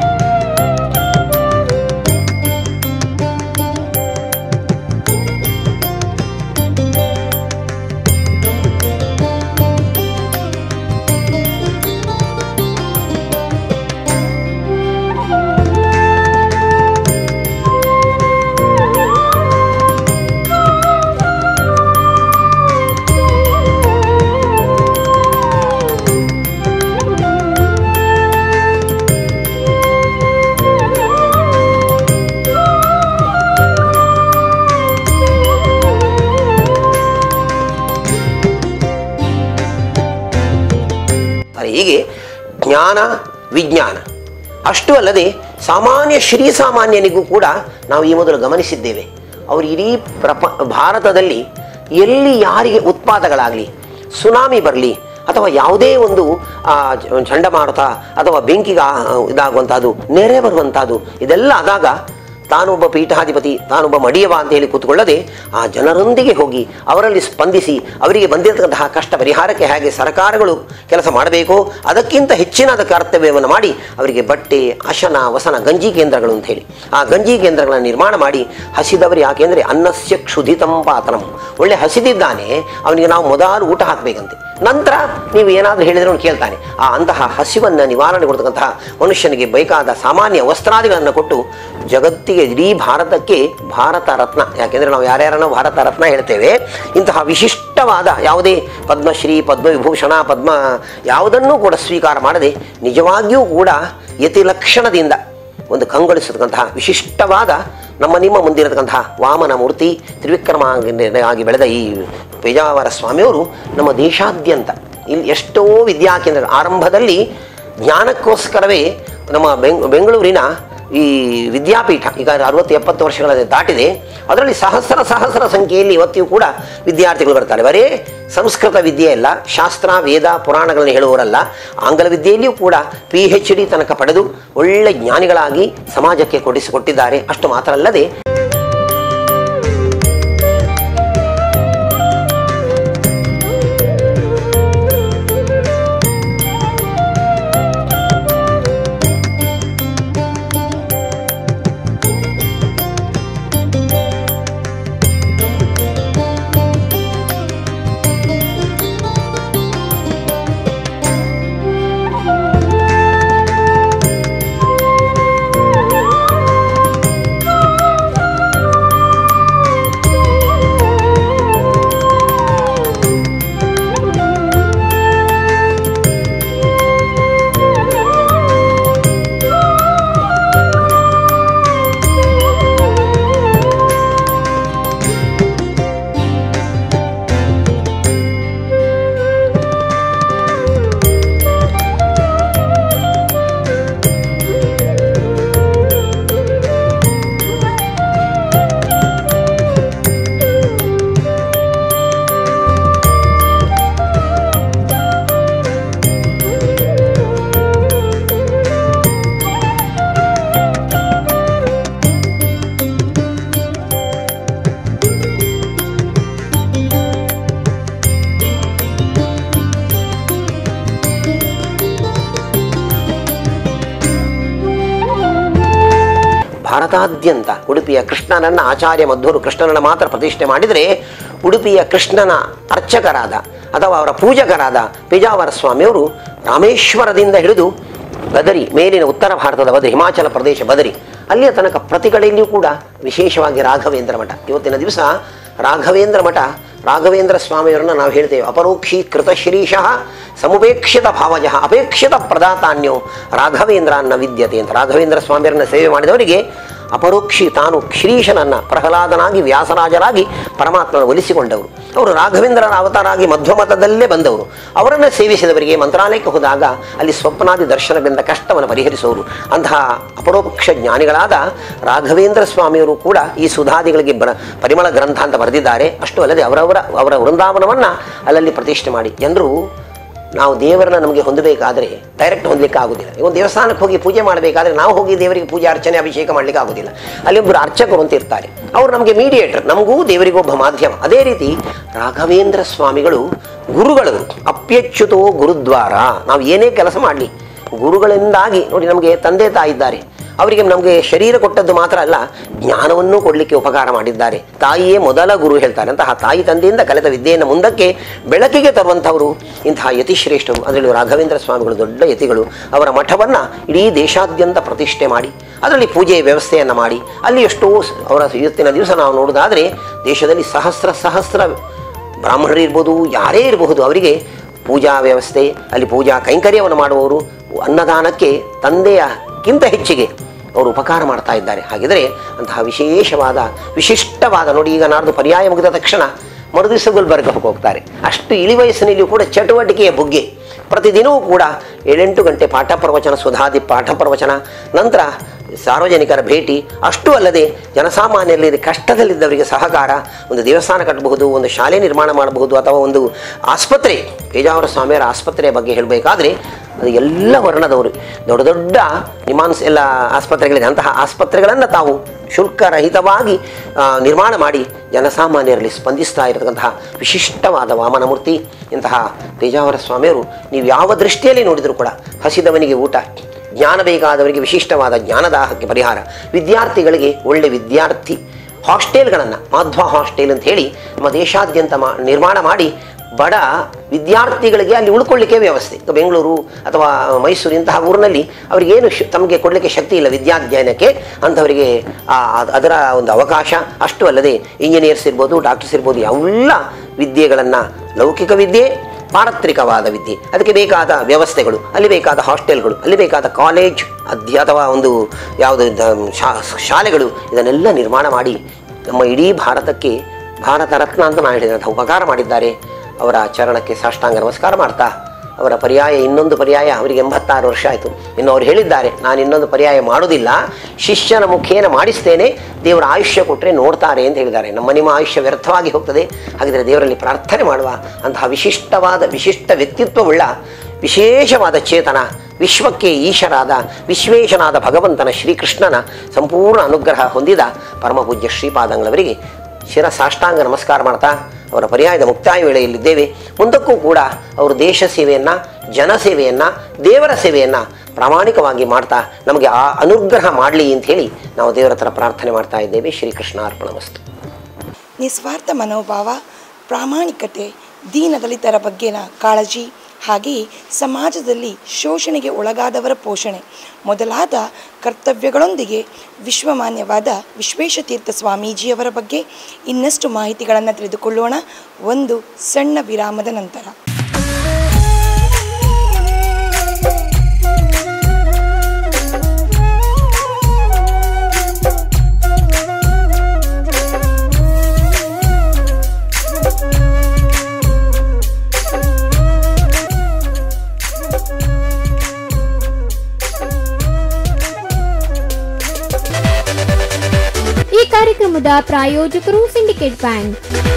ಅರೆ ಹೀಗೆ ಜ್ಞಾನ ವಿಜ್ಞಾನ ಅಷ್ಟು ಅಲ್ಲದೆ ಸಾಮಾನ್ಯ ಶ್ರೀ ಸಾಮಾನ್ಯನಿಗೂ ಕೂಡ ನಾವು ಈ ಮೊದಲು ಗಮನಿಸಿದ್ದೇವೆ ಅವರು ಇಡೀ ಪ್ರಪ ಭಾರತದಲ್ಲಿ ಎಲ್ಲಿ ಯಾರಿಗೆ ಉತ್ಪಾದಗಳಾಗಲಿ ಸುನಾಮಿ ಬರಲಿ ಅಥವಾ ಯಾವುದೇ ಒಂದು ಆ, ಚ- ಚಂಡಮಾರುತ ಅಥವಾ ಬೆಂಕಿಗೆ ಆ- ಇದಾಗುವಂಥದ್ದು ನೆರೆ ಬರುವಂಥದ್ದು ಇದೆಲ್ಲ ಆದಾಗ ತಾನೊಬ್ಬ ಪೀಠಾಧಿಪತಿ ತಾನೊಬ್ಬ ಮಡಿಯವ ಅಂತ ಹೇಳಿ ಕೂತ್ಕೊಳ್ಳದೆ ಆ ಜನರೊಂದಿಗೆ ಹೋಗಿ ಅವರಲ್ಲಿ ಸ್ಪಂದಿಸಿ ಅವರಿಗೆ ಬಂದಿರತಕ್ಕಂತಹ ಕಷ್ಟ ಪರಿಹಾರಕ್ಕೆ ಹೇಗೆ ಸರ್ಕಾರಗಳು ಕೆಲಸ ಮಾಡಬೇಕೋ ಅದಕ್ಕಿಂತ ಹೆಚ್ಚಿನ ಕರ್ತವ್ಯವನ್ನು ಮಾಡಿ ಅವರಿಗೆ ಬಟ್ಟೆ ಅಶನ ವಸನ ಗಂಜಿ ಕೇಂದ್ರಗಳು ಅಂತ ಹೇಳಿ ಆ ಗಂಜಿ ಕೇಂದ್ರಗಳನ್ನು ನಿರ್ಮಾಣ ಮಾಡಿ ಹಸಿದವರು ಯಾಕೆಂದರೆ ಅನ್ನಸ್ಯ ಕ್ಷುಧಿತಂ ಪಾತ್ರಂ ಒಳ್ಳೆ ಹಸಿದಿದ್ದಾನೆ ಅವನಿಗೆ ನಾವು ಮೊದಲು ಊಟ ಹಾಕಬೇಕಂತೆ ನಂತರ ನೀವು ಏನಾದರೂ ಹೇಳಿದ್ರೆ ಅವನು ಕೇಳ್ತಾನೆ ಆ ಅಂತಹ ಹಸಿವನ್ನು ನಿವಾರಣೆ ಕೊಡ್ತಕ್ಕಂತಹ ಮನುಷ್ಯನಿಗೆ ಬೇಕಾದ ಸಾಮಾನ್ಯ ವಸ್ತ್ರಾದಿಗಳನ್ನು ಕೊಟ್ಟು ಜಗತ್ತಿಗೆ ಇಡೀ ಭಾರತಕ್ಕೆ ಭಾರತ ರತ್ನ ಯಾಕೆಂದರೆ ನಾವು ಯಾರ್ಯಾರನ್ನೋ ಭಾರತ ರತ್ನ ಹೇಳ್ತೇವೆ ಇಂತಹ ವಿಶಿಷ್ಟವಾದ ಯಾವುದೇ ಪದ್ಮಶ್ರೀ ಪದ್ಮವಿಭೂಷಣ ಪದ್ಮ ಯಾವುದನ್ನೂ ಕೂಡ ಸ್ವೀಕಾರ ಮಾಡದೆ ನಿಜವಾಗಿಯೂ ಕೂಡ ಯತಿ ಲಕ್ಷಣದಿಂದ ಒಂದು ಕಂಗೊಳಿಸತಕ್ಕಂತಹ ವಿಶಿಷ್ಟವಾದ ನಮ್ಮ ನಿಮ್ಮ ಮುಂದಿರತಕ್ಕಂತಹ ವಾಮನ ಮೂರ್ತಿ ತ್ರಿವಿಕ್ರಮ ಆಗಿ ಬೆಳೆದ ಈ ಪೇಜಾವರ ಸ್ವಾಮಿಯವರು ನಮ್ಮ ದೇಶಾದ್ಯಂತ ಇಲ್ಲಿ ಎಷ್ಟೋ ವಿದ್ಯಾಕೇಂದ್ರ ಆರಂಭದಲ್ಲಿ ಜ್ಞಾನಕ್ಕೋಸ್ಕರವೇ ನಮ್ಮ ಬೆಂಗ್ ಬೆಂಗಳೂರಿನ ಈ ವಿದ್ಯಾಪೀಠ ಈಗ ಅರವತ್ತು ಎಪ್ಪತ್ತು ವರ್ಷಗಳಲ್ಲಿ ದಾಟಿದೆ ಅದರಲ್ಲಿ ಸಹಸ್ರ ಸಹಸ್ರ ಸಂಖ್ಯೆಯಲ್ಲಿ ಇವತ್ತಿಗೂ ಕೂಡ ವಿದ್ಯಾರ್ಥಿಗಳು ಬರ್ತಾರೆ ಬರೇ ಸಂಸ್ಕೃತ ವಿದ್ಯೆ ಅಲ್ಲ ಶಾಸ್ತ್ರ ವೇದ ಪುರಾಣಗಳನ್ನು ಹೇಳುವವರಲ್ಲ ಆಂಗ್ಲ ವಿದ್ಯೆಯಲ್ಲಿಯೂ ಕೂಡ ಪಿ ಎಚ್ ಡಿ ತನಕ ಪಡೆದು ಒಳ್ಳೆ ಜ್ಞಾನಿಗಳಾಗಿ ಸಮಾಜಕ್ಕೆ ಕೊಡಿಸಿಕೊಟ್ಟಿದ್ದಾರೆ ಅಷ್ಟು ಮಾತ್ರ ಅಲ್ಲದೆ ಭಾರತಾದ್ಯಂತ ಉಡುಪಿಯ ಕೃಷ್ಣನನ್ನ ಆಚಾರ್ಯ ಮಧ್ವರು ಕೃಷ್ಣನನ್ನ ಮಾತ್ರ ಪ್ರತಿಷ್ಠೆ ಮಾಡಿದರೆ ಉಡುಪಿಯ ಕೃಷ್ಣನ ಅರ್ಚಕರಾದ ಅಥವಾ ಅವರ ಪೂಜಕರಾದ ಪೇಜಾವರ ಸ್ವಾಮಿಯವರು ರಾಮೇಶ್ವರದಿಂದ ಹಿಡಿದು ಬದರಿ ಮೇಲಿನ ಉತ್ತರ ಭಾರತದ ಬದರಿ ಹಿಮಾಚಲ ಪ್ರದೇಶ ಬದರಿ ಅಲ್ಲಿಯ ತನಕ ಪ್ರತಿ ಕಡೆಯಲ್ಲಿಯೂ ಕೂಡ ವಿಶೇಷವಾಗಿ ರಾಘವೇಂದ್ರ ಮಠ ಇವತ್ತಿನ ದಿವಸ ರಾಘವೇಂದ್ರ ಮಠ ರಾಘವೇಂದ್ರ ಸ್ವಾಮಿಯವರನ್ನು ನಾವು ಹೇಳ್ತೇವೆ ಅಪರೋಕ್ಷೀಕೃತ ಶಿರೀಶಃ ಸಮುಪೇಕ್ಷಿತ ಭಾವಜ ಅಪೇಕ್ಷಿತ ಪ್ರದಾತಾನ್ಯೋ ರಾಘವೇಂದ್ರ ಅನ್ನ ವಿದ್ಯತೆ ಅಂತ ರಾಘವೇಂದ್ರ ಸ್ವಾಮಿಯರನ್ನ ಸೇವೆ ಮಾಡಿದವರಿಗೆ ಅಪರೋಕ್ಷಿ ತಾನು ಶಿರೀಶನನ್ನ ಪ್ರಹ್ಲಾದನಾಗಿ ವ್ಯಾಸರಾಜರಾಗಿ ಪರಮಾತ್ಮನ ಒಲಿಸಿಕೊಂಡವರು ಅವರು ರಾಘವೇಂದ್ರರ ಅವತಾರಾಗಿ ಮಧ್ವಮತದಲ್ಲೇ ಬಂದವರು ಅವರನ್ನು ಸೇವಿಸಿದವರಿಗೆ ಮಂತ್ರಾಲಯಕ್ಕೆ ಹೋದಾಗ ಅಲ್ಲಿ ಸ್ವಪ್ನಾದಿ ದರ್ಶನದಿಂದ ಕಷ್ಟವನ್ನು ಪರಿಹರಿಸುವರು ಅಂತಹ ಅಪರೋಕ್ಷ ಜ್ಞಾನಿಗಳಾದ ರಾಘವೇಂದ್ರ ಸ್ವಾಮಿಯವರು ಕೂಡ ಈ ಸುಧಾದಿಗಳಿಗೆ ಬರ ಪರಿಮಳ ಗ್ರಂಥ ಅಂತ ಬರೆದಿದ್ದಾರೆ ಅಷ್ಟು ಅಲ್ಲದೆ ಅವರವರ ಅವರ ವೃಂದಾವನವನ್ನು ಅಲ್ಲಲ್ಲಿ ಪ್ರತಿಷ್ಠೆ ಮಾಡಿ ಜನರು ನಾವು ದೇವರನ್ನ ನಮಗೆ ಹೊಂದಬೇಕಾದ್ರೆ ಡೈರೆಕ್ಟ್ ಹೊಂದಲಿಕ್ಕೆ ಆಗೋದಿಲ್ಲ ಈಗ ಒಂದು ದೇವಸ್ಥಾನಕ್ಕೆ ಹೋಗಿ ಪೂಜೆ ಮಾಡಬೇಕಾದ್ರೆ ನಾವು ಹೋಗಿ ದೇವರಿಗೆ ಪೂಜೆ ಅರ್ಚನೆ ಅಭಿಷೇಕ ಮಾಡಲಿಕ್ಕೆ ಆಗೋದಿಲ್ಲ ಅಲ್ಲಿ ಒಬ್ಬರು ಅರ್ಚಕರು ಅಂತ ಇರ್ತಾರೆ ಅವರು ನಮಗೆ ಮೀಡಿಯೇಟರ್ ನಮಗೂ ದೇವರಿಗೊಬ್ಬ ಮಾಧ್ಯಮ ಅದೇ ರೀತಿ ರಾಘವೇಂದ್ರ ಸ್ವಾಮಿಗಳು ಗುರುಗಳು ಅಪ್ಯಚ್ಯುತೋ ಗುರುದ್ವಾರ ನಾವು ಏನೇ ಕೆಲಸ ಮಾಡಲಿ ಗುರುಗಳಿಂದಾಗಿ ನೋಡಿ ನಮಗೆ ತಂದೆ ತಾಯಿ ಇದ್ದಾರೆ ಅವರಿಗೆ ನಮಗೆ ಶರೀರ ಕೊಟ್ಟದ್ದು ಮಾತ್ರ ಅಲ್ಲ ಜ್ಞಾನವನ್ನೂ ಕೊಡಲಿಕ್ಕೆ ಉಪಕಾರ ಮಾಡಿದ್ದಾರೆ ತಾಯಿಯೇ ಮೊದಲ ಗುರು ಹೇಳ್ತಾರೆ ಅಂತಹ ತಾಯಿ ತಂದೆಯಿಂದ ಕಲಿತ ವಿದ್ಯೆಯನ್ನು ಮುಂದಕ್ಕೆ ಬೆಳಕಿಗೆ ತರುವಂಥವರು ಇಂತಹ ಯತಿಶ್ರೇಷ್ಠರು ಅದರಲ್ಲಿ ರಾಘವೇಂದ್ರ ಸ್ವಾಮಿಗಳು ದೊಡ್ಡ ಯತಿಗಳು ಅವರ ಮಠವನ್ನು ಇಡೀ ದೇಶಾದ್ಯಂತ ಪ್ರತಿಷ್ಠೆ ಮಾಡಿ ಅದರಲ್ಲಿ ಪೂಜೆಯ ವ್ಯವಸ್ಥೆಯನ್ನು ಮಾಡಿ ಅಲ್ಲಿ ಎಷ್ಟೋ ಸ- ಅವರ ಇವತ್ತಿನ ದಿವಸ ನಾವು ನೋಡೋದಾದರೆ ದೇಶದಲ್ಲಿ ಸಹಸ್ರ ಸಹಸ್ರ ಬ್ರಾಹ್ಮಣರು ಇರ್ಬೋದು ಯಾರೇ ಇರಬಹುದು ಅವರಿಗೆ ಪೂಜಾ ವ್ಯವಸ್ಥೆ ಅಲ್ಲಿ ಪೂಜಾ ಕೈಂಕರ್ಯವನ್ನು ಮಾಡುವವರು ಅನ್ನದಾನಕ್ಕೆ ತಂದೆಯಕ್ಕಿಂತ ಹೆಚ್ಚಿಗೆ ಅವರು ಉಪಕಾರ ಮಾಡ್ತಾ ಇದ್ದಾರೆ ಹಾಗಿದ್ರೆ ಅಂತಹ ವಿಶೇಷವಾದ ವಿಶಿಷ್ಟವಾದ ನೋಡಿ ಈಗ ನಾಡ್ದು ಪರ್ಯಾಯ ಮುಗಿದ ತಕ್ಷಣ ಮರುದಿವಸ ಗುಲ್ಬರ್ಗಕ್ಕೆ ಹೋಗ್ತಾರೆ ಅಷ್ಟು ಇಳಿ ವಯಸ್ಸಿನಲ್ಲಿಯೂ ಕೂಡ ಚಟುವಟಿಕೆಯ ಬುಗ್ಗೆ ಪ್ರತಿದಿನವೂ ಕೂಡ ಏಳೆಂಟು ಗಂಟೆ ಪಾಠ ಪ್ರವಚನ ಸುಧಾದಿ ಪಾಠ ಪ್ರವಚನ ನಂತರ ಸಾರ್ವಜನಿಕರ ಭೇಟಿ ಅಷ್ಟೂ ಅಲ್ಲದೆ ಜನಸಾಮಾನ್ಯರಲ್ಲಿ ಕಷ್ಟದಲ್ಲಿದ್ದವರಿಗೆ ಸಹಕಾರ ಒಂದು ದೇವಸ್ಥಾನ ಕಟ್ಟಬಹುದು ಒಂದು ಶಾಲೆ ನಿರ್ಮಾಣ ಮಾಡಬಹುದು ಅಥವಾ ಒಂದು ಆಸ್ಪತ್ರೆ ಪೇಜಾವರ ಸ್ವಾಮಿಯವರ ಆಸ್ಪತ್ರೆಯ ಬಗ್ಗೆ ಹೇಳಬೇಕಾದ್ರೆ ಅದು ಎಲ್ಲ ವರ್ಣದವರು ದೊಡ್ಡ ದೊಡ್ಡ ನಿಮಾನ್ಸ್ ಎಲ್ಲ ಆಸ್ಪತ್ರೆಗಳಿದೆ ಅಂತಹ ಆಸ್ಪತ್ರೆಗಳನ್ನು ತಾವು ಶುಲ್ಕರಹಿತವಾಗಿ ಆ, ನಿರ್ಮಾಣ ಮಾಡಿ ಜನಸಾಮಾನ್ಯರಲ್ಲಿ ಸ್ಪಂದಿಸ್ತಾ ಇರತಕ್ಕಂತಹ ವಿಶಿಷ್ಟವಾದ ವಾಮನಮೂರ್ತಿ ಇಂತಹ ಪೇಜಾವರ ಸ್ವಾಮಿಯವರು ನೀವು ಯಾವ ದೃಷ್ಟಿಯಲ್ಲಿ ನೋಡಿದರೂ ಕೂಡ ಹಸಿದವನಿಗೆ ಊಟ ಜ್ಞಾನ ಬೇಕಾದವರಿಗೆ ವಿಶಿಷ್ಟವಾದ ಜ್ಞಾನದಾಹಕ್ಕೆ ಪರಿಹಾರ ವಿದ್ಯಾರ್ಥಿಗಳಿಗೆ ಒಳ್ಳೆ ವಿದ್ಯಾರ್ಥಿ ಹಾಸ್ಟೆಲ್ಗಳನ್ನು ಮಾಧ್ವ ಹಾಸ್ಟೆಲ್ ಅಂತ ಹೇಳಿ ನಮ್ಮ ದೇಶಾದ್ಯಂತ ಮಾ ನಿರ್ಮಾಣ ಮಾಡಿ ಬಡ ವಿದ್ಯಾರ್ಥಿಗಳಿಗೆ ಅಲ್ಲಿ ಉಳ್ಕೊಳ್ಳಿಕ್ಕೆ ವ್ಯವಸ್ಥೆ ಈಗ ಬೆಂಗಳೂರು ಅಥವಾ ಮೈಸೂರು ಇಂತಹ ಊರಿನಲ್ಲಿ ಅವರಿಗೇನು ಶ್ ತಮಗೆ ಕೊಡಲಿಕ್ಕೆ ಶಕ್ತಿ ಇಲ್ಲ ವಿದ್ಯಾಧ್ಯಯನಕ್ಕೆ ಅಂಥವರಿಗೆ ಆ ಅದ್- ಅದರ ಒಂದು ಅವಕಾಶ ಅಷ್ಟು ಅಲ್ಲದೆ ಇಂಜಿನಿಯರ್ಸ್ ಇರ್ಬೋದು ಡಾಕ್ಟರ್ಸ್ ಇರ್ಬೋದು ಎಲ್ಲ ವಿದ್ಯೆಗಳನ್ನು ಲೌಕಿಕ ವಿದ್ಯೆ ಪಾರತ್ರಿಕವಾದ ವಿದ್ಯೆ ಅದಕ್ಕೆ ಬೇಕಾದ ವ್ಯವಸ್ಥೆಗಳು ಅಲ್ಲಿ ಬೇಕಾದ ಹಾಸ್ಟೆಲ್ಗಳು ಅಲ್ಲಿ ಬೇಕಾದ ಕಾಲೇಜ್ ಅಧ್ಯ ಅಥವಾ ಒಂದು ಯಾವುದು ದ- ಶಾ- ಶಾಲೆಗಳು ಇದನ್ನೆಲ್ಲ ನಿರ್ಮಾಣ ಮಾಡಿ ನಮ್ಮ ಇಡೀ ಭಾರತಕ್ಕೆ ಭಾರತ ರತ್ನ ಅಂತ ನಾನು ಹೇಳಿದಂಥ ಉಪಕಾರ ಮಾಡಿದ್ದಾರೆ ಅವರ ಚರಣಕ್ಕೆ ಸಾಷ್ಟಾಂಗ ನಮಸ್ಕಾರ ಮಾಡ್ತಾ ಅವರ ಪರ್ಯಾಯ ಇನ್ನೊಂದು ಪರ್ಯಾಯ ಅವರಿಗೆ ಎಂಬತ್ತಾರು ವರ್ಷ ಆಯಿತು ಇನ್ನು ಅವ್ರು ಹೇಳಿದ್ದಾರೆ ನಾನು ಇನ್ನೊಂದು ಪರ್ಯಾಯ ಮಾಡೋದಿಲ್ಲ ಶಿಷ್ಯನ ಮುಖೇನ ಮಾಡಿಸ್ತೇನೆ ದೇವರ ಆಯುಷ್ಯ ಕೊಟ್ಟರೆ ನೋಡ್ತಾರೆ ಅಂತ ಹೇಳಿದ್ದಾರೆ ನಮ್ಮ ನಿಮ್ಮ ಆಯುಷ್ಯ ವ್ಯರ್ಥವಾಗಿ ಹೋಗ್ತದೆ ಹಾಗಿದ್ರೆ ದೇವರಲ್ಲಿ ಪ್ರಾರ್ಥನೆ ಮಾಡುವ ಅಂತಹ ವಿಶಿಷ್ಟವಾದ ವಿಶಿಷ್ಟ ವ್ಯಕ್ತಿತ್ವವುಳ್ಳ ವಿಶೇಷವಾದ ಚೇತನ ವಿಶ್ವಕ್ಕೆ ಈಶರಾದ ವಿಶ್ವೇಶನಾದ ಭಗವಂತನ ಶ್ರೀಕೃಷ್ಣನ ಸಂಪೂರ್ಣ ಅನುಗ್ರಹ ಹೊಂದಿದ ಪರಮಪೂಜ್ಯ ಶ್ರೀಪಾದಂಗಳವರಿಗೆ ಶಿರ ಸಾಷ್ಟಾಂಗ ನಮಸ್ಕಾರ ಮಾಡ್ತಾ ಅವರ ಪರ್ಯಾಯದ ಮುಕ್ತಾಯ ವೇಳೆಯಲ್ಲಿದ್ದೇವೆ ಮುಂದಕ್ಕೂ ಕೂಡ ಅವರು ದೇಶ ಸೇವೆಯನ್ನು ಜನಸೇವೆಯನ್ನು ದೇವರ ಸೇವೆಯನ್ನು ಪ್ರಾಮಾಣಿಕವಾಗಿ ಮಾಡ್ತಾ ನಮಗೆ ಆ ಅನುಗ್ರಹ ಮಾಡಲಿ ಅಂತ ಹೇಳಿ ನಾವು ದೇವರ ಹತ್ರ ಪ್ರಾರ್ಥನೆ ಮಾಡ್ತಾ ಇದ್ದೇವೆ ಶ್ರೀಕೃಷ್ಣ ಅರ್ಪಣಮಸ್ತು ನಿಸ್ವಾರ್ಥ ಮನೋಭಾವ ಪ್ರಾಮಾಣಿಕತೆ ದೀನದಲಿತರ ಬಗ್ಗೆನ ಕಾಳಜಿ ಹಾಗೆಯೇ ಸಮಾಜದಲ್ಲಿ ಶೋಷಣೆಗೆ ಒಳಗಾದವರ ಪೋಷಣೆ ಮೊದಲಾದ ಕರ್ತವ್ಯಗಳೊಂದಿಗೆ ವಿಶ್ವಮಾನ್ಯವಾದ ವಿಶ್ವೇಶತೀರ್ಥ ಸ್ವಾಮೀಜಿಯವರ ಬಗ್ಗೆ ಇನ್ನಷ್ಟು ಮಾಹಿತಿಗಳನ್ನು ತಿಳಿದುಕೊಳ್ಳೋಣ ಒಂದು ಸಣ್ಣ ವಿರಾಮದ ನಂತರ ಈ ಕಾರ್ಯಕ್ರಮದ ಪ್ರಾಯೋಜಕರು ಸಿಂಡಿಕೇಟ್ ಬ್ಯಾಂಕ್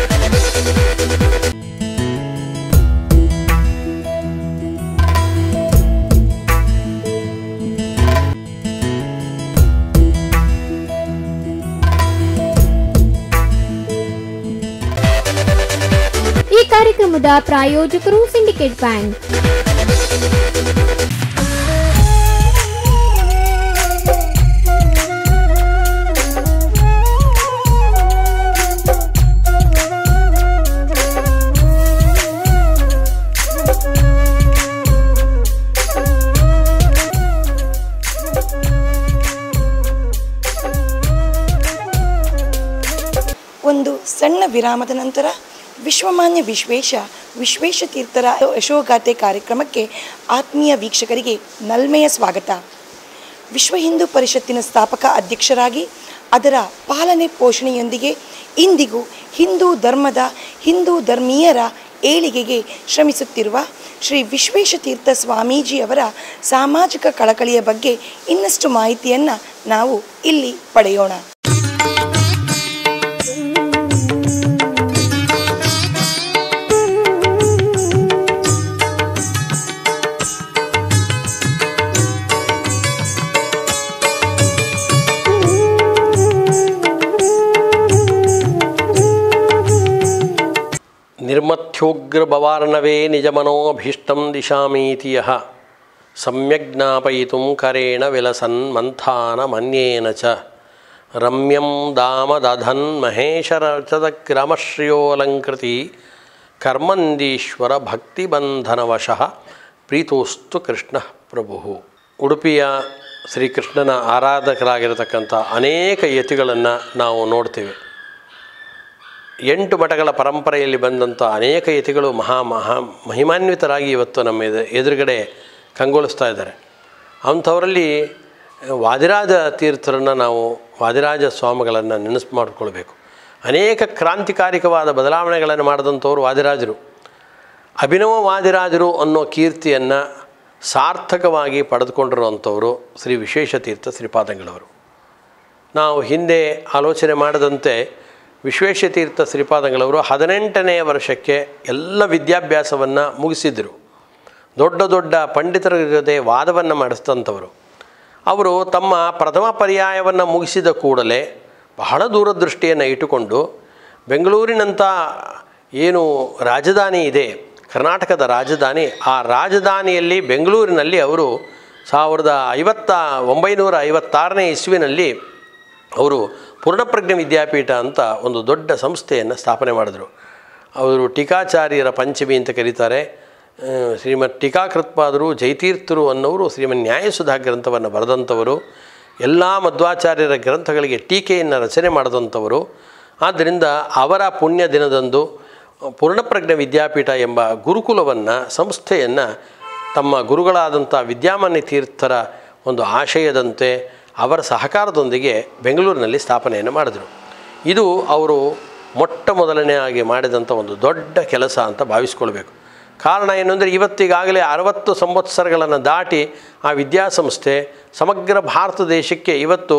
ಈ ಕಾರ್ಯಕ್ರಮದ ಪ್ರಾಯೋಜಕರು ಸಿಂಡಿಕೇಟ್ ಬ್ಯಾಂಕ್ ಒಂದು ಸಣ್ಣ ವಿರಾಮದ ನಂತರ ವಿಶ್ವಮಾನ್ಯ ವಿಶ್ವೇಶ ವಿಶ್ವೇಶತೀರ್ಥರ ಯಶೋಗಾಥೆ ಕಾರ್ಯಕ್ರಮಕ್ಕೆ ಆತ್ಮೀಯ ವೀಕ್ಷಕರಿಗೆ ನಲ್ಮೆಯ ಸ್ವಾಗತ ವಿಶ್ವ ಹಿಂದೂ ಪರಿಷತ್ತಿನ ಸ್ಥಾಪಕ ಅಧ್ಯಕ್ಷರಾಗಿ ಅದರ ಪಾಲನೆ ಪೋಷಣೆಯೊಂದಿಗೆ ಇಂದಿಗೂ ಹಿಂದೂ ಧರ್ಮದ ಹಿಂದೂ ಧರ್ಮೀಯರ ಏಳಿಗೆಗೆ ಶ್ರಮಿಸುತ್ತಿರುವ ಶ್ರೀ ವಿಶ್ವೇಶತೀರ್ಥ ಸ್ವಾಮೀಜಿಯವರ ಸಾಮಾಜಿಕ ಕಳಕಳಿಯ ಬಗ್ಗೆ ಇನ್ನಷ್ಟು ಮಾಹಿತಿಯನ್ನು ನಾವು ಇಲ್ಲಿ ಪಡೆಯೋಣ ನಿರ್ಮಥ್ಯೋಗ್ರಭವಾರ್ಣವೇ ನಿಜಮನೋಭೀಷ್ಟಂ ದಿಶಾಮೀತಿ ಯಃ ಸಮ್ಯಕ್ ಜ್ಞಾಪಯಿತುಂ ಕರೇಣ ವಿಲಸನ್ ಮಂಥಾನ ಮನ್ಯೇನ ಚ ರಮ್ಯಂ ದಾಮ ದಧನ್ ಮಹೇಶರಚದಗ್ರಾಮಶ್ರಿಯೋಲಂಕೃತಿ ಕರ್ಮಂದೀಶ್ವರ ಭಕ್ತಿಬಂಧನವಶಃ ಪ್ರೀತೋಸ್ತು ಕೃಷ್ಣ ಪ್ರಭು ಉಡುಪಿಯ ಶ್ರೀಕೃಷ್ಣನ ಆರಾಧಕರಾಗಿರತಕ್ಕಂಥ ಅನೇಕ ಯತಿಗಳನ್ನು ನಾವು ನೋಡ್ತೇವೆ ಎಂಟು ಮಠಗಳ ಪರಂಪರೆಯಲ್ಲಿ ಬಂದಂಥ ಅನೇಕ ಯತಿಗಳು ಮಹಾ ಮಹಾ ಮಹಿಮಾನ್ವಿತರಾಗಿ ಇವತ್ತು ನಮ್ಮ ಎದು ಎದುರುಗಡೆ ಕಂಗೊಳಿಸ್ತಾ ಇದ್ದಾರೆ ಅಂಥವರಲ್ಲಿ ವಾದಿರಾಜ ತೀರ್ಥರನ್ನು ನಾವು ವಾದಿರಾಜ ಸ್ವಾಮಿಗಳನ್ನು ನೆನಪು ಮಾಡಿಕೊಳ್ಬೇಕು ಅನೇಕ ಕ್ರಾಂತಿಕಾರಿಕವಾದ ಬದಲಾವಣೆಗಳನ್ನು ಮಾಡಿದಂಥವ್ರು ವಾದಿರಾಜರು ಅಭಿನವ ವಾದಿರಾಜರು ಅನ್ನೋ ಕೀರ್ತಿಯನ್ನು ಸಾರ್ಥಕವಾಗಿ ಪಡೆದುಕೊಂಡಿರುವಂಥವರು ಶ್ರೀ ವಿಶ್ವೇಶತೀರ್ಥ ಶ್ರೀಪಾದಂಗಳವರು ನಾವು ಹಿಂದೆ ಆಲೋಚನೆ ಮಾಡದಂತೆ ವಿಶ್ವೇಶತೀರ್ಥ ಶ್ರೀಪಾದಂಗಳವರು ಹದಿನೆಂಟನೆಯ ವರ್ಷಕ್ಕೆ ಎಲ್ಲ ವಿದ್ಯಾಭ್ಯಾಸವನ್ನು ಮುಗಿಸಿದರು ದೊಡ್ಡ ದೊಡ್ಡ ಪಂಡಿತರ ಜೊತೆ ವಾದವನ್ನು ಮಾಡಿಸಿದಂಥವರು ಅವರು ತಮ್ಮ ಪ್ರಥಮ ಪರ್ಯಾಯವನ್ನು ಮುಗಿಸಿದ ಕೂಡಲೇ ಬಹಳ ದೂರದೃಷ್ಟಿಯನ್ನು ಇಟ್ಟುಕೊಂಡು ಬೆಂಗಳೂರಿನಂಥ ಏನು ರಾಜಧಾನಿ ಇದೆ ಕರ್ನಾಟಕದ ರಾಜಧಾನಿ ಆ ರಾಜಧಾನಿಯಲ್ಲಿ ಬೆಂಗಳೂರಿನಲ್ಲಿ ಅವರು ಸಾವಿರದ ಐವತ್ತ ಒಂಬೈನೂರ ಐವತ್ತಾರನೇ ಇಸ್ವಿನಲ್ಲಿ ಅವರು ಪೂರ್ಣಪ್ರಜ್ಞೆ ವಿದ್ಯಾಪೀಠ ಅಂತ ಒಂದು ದೊಡ್ಡ ಸಂಸ್ಥೆಯನ್ನು ಸ್ಥಾಪನೆ ಮಾಡಿದರು ಅವರು ಟೀಕಾಚಾರ್ಯರ ಪಂಚಮಿ ಅಂತ ಕರೀತಾರೆ ಆ, ಶ್ರೀಮತ್ ಟೀಕಾಕೃತ್ಪಾದರು ಜೈತೀರ್ಥರು ಅನ್ನೋರು ಶ್ರೀಮನ್ ನ್ಯಾಯಸುಧಾ ಗ್ರಂಥವನ್ನು ಬರೆದಂಥವರು ಎಲ್ಲ ಮಧ್ವಾಚಾರ್ಯರ ಗ್ರಂಥಗಳಿಗೆ ಟೀಕೆಯನ್ನು ರಚನೆ ಮಾಡಿದಂಥವರು ಆದ್ದರಿಂದ ಅವರ ಪುಣ್ಯ ದಿನದಂದು ಪೂರ್ಣಪ್ರಜ್ಞ ವಿದ್ಯಾಪೀಠ ಎಂಬ ಗುರುಕುಲವನ್ನು ಸಂಸ್ಥೆಯನ್ನು ತಮ್ಮ ಗುರುಗಳಾದಂಥ ವಿದ್ಯಾಮಾನ್ಯ ತೀರ್ಥರ ಒಂದು ಆಶಯದಂತೆ ಅವರ ಸಹಕಾರದೊಂದಿಗೆ ಬೆಂಗಳೂರಿನಲ್ಲಿ ಸ್ಥಾಪನೆಯನ್ನು ಮಾಡಿದರು ಇದು ಅವರು ಮೊಟ್ಟ ಮೊದಲನೆಯಾಗಿ ಮಾಡಿದಂಥ ಒಂದು ದೊಡ್ಡ ಕೆಲಸ ಅಂತ ಭಾವಿಸ್ಕೊಳ್ಬೇಕು ಕಾರಣ ಏನು ಅಂದರೆ ಇವತ್ತಿಗಾಗಲೇ ಅರವತ್ತು ಸಂವತ್ಸರಗಳನ್ನು ದಾಟಿ ಆ ವಿದ್ಯಾಸಂಸ್ಥೆ ಸಮಗ್ರ ಭಾರತ ದೇಶಕ್ಕೆ ಇವತ್ತು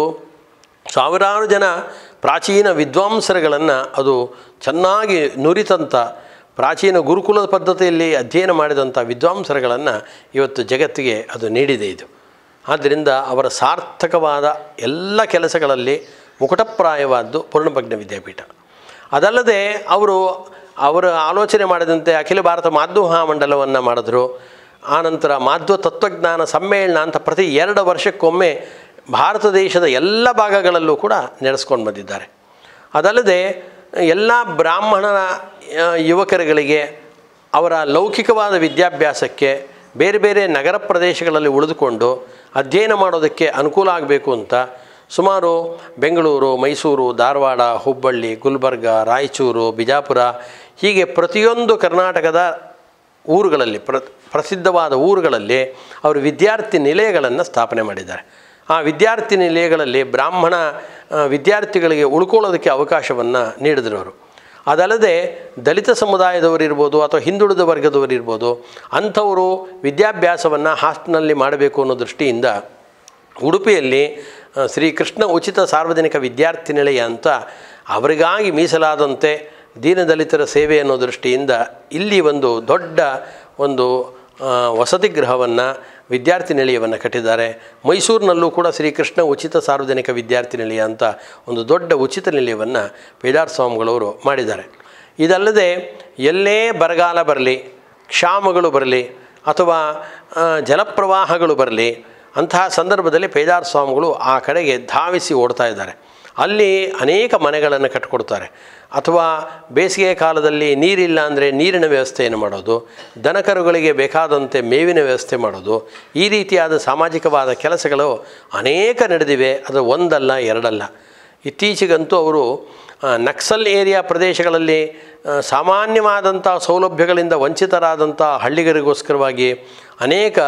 ಸಾವಿರಾರು ಜನ ಪ್ರಾಚೀನ ವಿದ್ವಾಂಸರುಗಳನ್ನು ಅದು ಚೆನ್ನಾಗಿ ನುರಿತಂಥ ಪ್ರಾಚೀನ ಗುರುಕುಲ ಪದ್ಧತಿಯಲ್ಲಿ ಅಧ್ಯಯನ ಮಾಡಿದಂಥ ವಿದ್ವಾಂಸರುಗಳನ್ನು ಇವತ್ತು ಜಗತ್ತಿಗೆ ಅದು ನೀಡಿದೆ ಇದು ಆದ್ದರಿಂದ ಅವರ ಸಾರ್ಥಕವಾದ ಎಲ್ಲ ಕೆಲಸಗಳಲ್ಲಿ ಮುಕುಟಪ್ರಾಯವಾದ್ದು ಪೂರ್ಣಪ್ರಜ್ಞ ವಿದ್ಯಾಪೀಠ ಅದಲ್ಲದೆ ಅವರು ಅವರು ಆಲೋಚನೆ ಮಾಡಿದಂತೆ ಅಖಿಲ ಭಾರತ ಮಾಧ್ವ ಮಹಾಮಂಡಲವನ್ನು ಮಾಡಿದ್ರು ಆನಂತರ ಮಾಧ್ವ ತತ್ವಜ್ಞಾನ ಸಮ್ಮೇಳನ ಅಂತ ಪ್ರತಿ ಎರಡು ವರ್ಷಕ್ಕೊಮ್ಮೆ ಭಾರತ ದೇಶದ ಎಲ್ಲ ಭಾಗಗಳಲ್ಲೂ ಕೂಡ ನಡೆಸ್ಕೊಂಡು ಬಂದಿದ್ದಾರೆ ಅದಲ್ಲದೆ ಎಲ್ಲ ಬ್ರಾಹ್ಮಣರ ಆ, ಯುವಕರುಗಳಿಗೆ ಅವರ ಲೌಕಿಕವಾದ ವಿದ್ಯಾಭ್ಯಾಸಕ್ಕೆ ಬೇರೆ ಬೇರೆ ನಗರ ಪ್ರದೇಶಗಳಲ್ಲಿ ಉಳಿದುಕೊಂಡು ಅಧ್ಯಯನ ಮಾಡೋದಕ್ಕೆ ಅನುಕೂಲ ಆಗಬೇಕು ಅಂತ ಸುಮಾರು ಬೆಂಗಳೂರು ಮೈಸೂರು ಧಾರವಾಡ ಹುಬ್ಬಳ್ಳಿ ಗುಲ್ಬರ್ಗ ರಾಯಚೂರು ಬಿಜಾಪುರ ಹೀಗೆ ಪ್ರತಿಯೊಂದು ಕರ್ನಾಟಕದ ಊರುಗಳಲ್ಲಿ ಪ್ರ ಪ್ರಸಿದ್ಧವಾದ ಊರುಗಳಲ್ಲಿ ಅವರು ವಿದ್ಯಾರ್ಥಿ ನಿಲಯಗಳನ್ನು ಸ್ಥಾಪನೆ ಮಾಡಿದ್ದಾರೆ ಆ ವಿದ್ಯಾರ್ಥಿ ನಿಲಯಗಳಲ್ಲಿ ಬ್ರಾಹ್ಮಣ ಆ, ವಿದ್ಯಾರ್ಥಿಗಳಿಗೆ ಉಳ್ಕೊಳ್ಳೋದಕ್ಕೆ ಅವಕಾಶವನ್ನು ನೀಡಿದ್ರು ಅವರು ಅದಲ್ಲದೆ ದಲಿತ ಸಮುದಾಯದವರಿರ್ಬೋದು ಅಥವಾ ಹಿಂದುಳಿದ ವರ್ಗದವರಿರ್ಬೋದು ಅಂಥವರು ವಿದ್ಯಾಭ್ಯಾಸವನ್ನು ಹಾಸ್ಟೆಲ್ನಲ್ಲಿ ಮಾಡಬೇಕು ಅನ್ನೋ ದೃಷ್ಟಿಯಿಂದ ಉಡುಪಿಯಲ್ಲಿ ಆ, ಶ್ರೀಕೃಷ್ಣ ಉಚಿತ ಸಾರ್ವಜನಿಕ ವಿದ್ಯಾರ್ಥಿ ನಿಲಯ ಅಂತ ಅವರಿಗಾಗಿ ಮೀಸಲಾದಂತೆ ದೀನದಲಿತರ ಸೇವೆ ಅನ್ನೋ ದೃಷ್ಟಿಯಿಂದ ಇಲ್ಲಿ ಒಂದು ದೊಡ್ಡ ಒಂದು ಆ, ವಸತಿ ಗೃಹವನ್ನು ವಿದ್ಯಾರ್ಥಿ ನಿಲಯವನ್ನು ಕಟ್ಟಿದ್ದಾರೆ ಮೈಸೂರಿನಲ್ಲೂ ಕೂಡ ಶ್ರೀಕೃಷ್ಣ ಉಚಿತ ಸಾರ್ವಜನಿಕ ವಿದ್ಯಾರ್ಥಿ ನಿಲಯ ಅಂತ ಒಂದು ದೊಡ್ಡ ಉಚಿತ ನಿಲಯವನ್ನು ಪೇಜಾರ್ ಸ್ವಾಮಿಗಳವರು ಮಾಡಿದ್ದಾರೆ ಇದಲ್ಲದೆ ಎಲ್ಲೇ ಬರಗಾಲ ಬರಲಿ ಕ್ಷಾಮಗಳು ಬರಲಿ ಅಥವಾ ಆ, ಜಲಪ್ರವಾಹಗಳು ಬರಲಿ ಅಂತಹ ಸಂದರ್ಭದಲ್ಲಿ ಪೇಜಾರ್ ಸ್ವಾಮಿಗಳು ಆ ಕಡೆಗೆ ಧಾವಿಸಿ ಓಡ್ತಾ ಇದ್ದಾರೆ ಅಲ್ಲಿ ಅನೇಕ ಮನೆಗಳನ್ನು ಕಟ್ಟಿಕೊಡ್ತಾರೆ ಅಥವಾ ಬೇಸಿಗೆ ಕಾಲದಲ್ಲಿ ನೀರಿಲ್ಲ ಅಂದರೆ ನೀರಿನ ವ್ಯವಸ್ಥೆಯನ್ನು ಮಾಡೋದು ದನಕರುಗಳಿಗೆ ಬೇಕಾದಂತೆ ಮೇವಿನ ವ್ಯವಸ್ಥೆ ಮಾಡೋದು ಈ ರೀತಿಯಾದ ಸಾಮಾಜಿಕವಾದ ಕೆಲಸಗಳು ಅನೇಕ ನಡೆದಿವೆ ಅದು ಒಂದಲ್ಲ ಎರಡಲ್ಲ ಇತ್ತೀಚೆಗಂತೂ ಅವರು ಆ, ನಕ್ಸಲ್ ಏರಿಯಾ ಪ್ರದೇಶಗಳಲ್ಲಿ ಆ, ಸಾಮಾನ್ಯವಾದಂಥ ಸೌಲಭ್ಯಗಳಿಂದ ವಂಚಿತರಾದಂಥ ಹಳ್ಳಿಗರಿಗೋಸ್ಕರವಾಗಿ ಅನೇಕ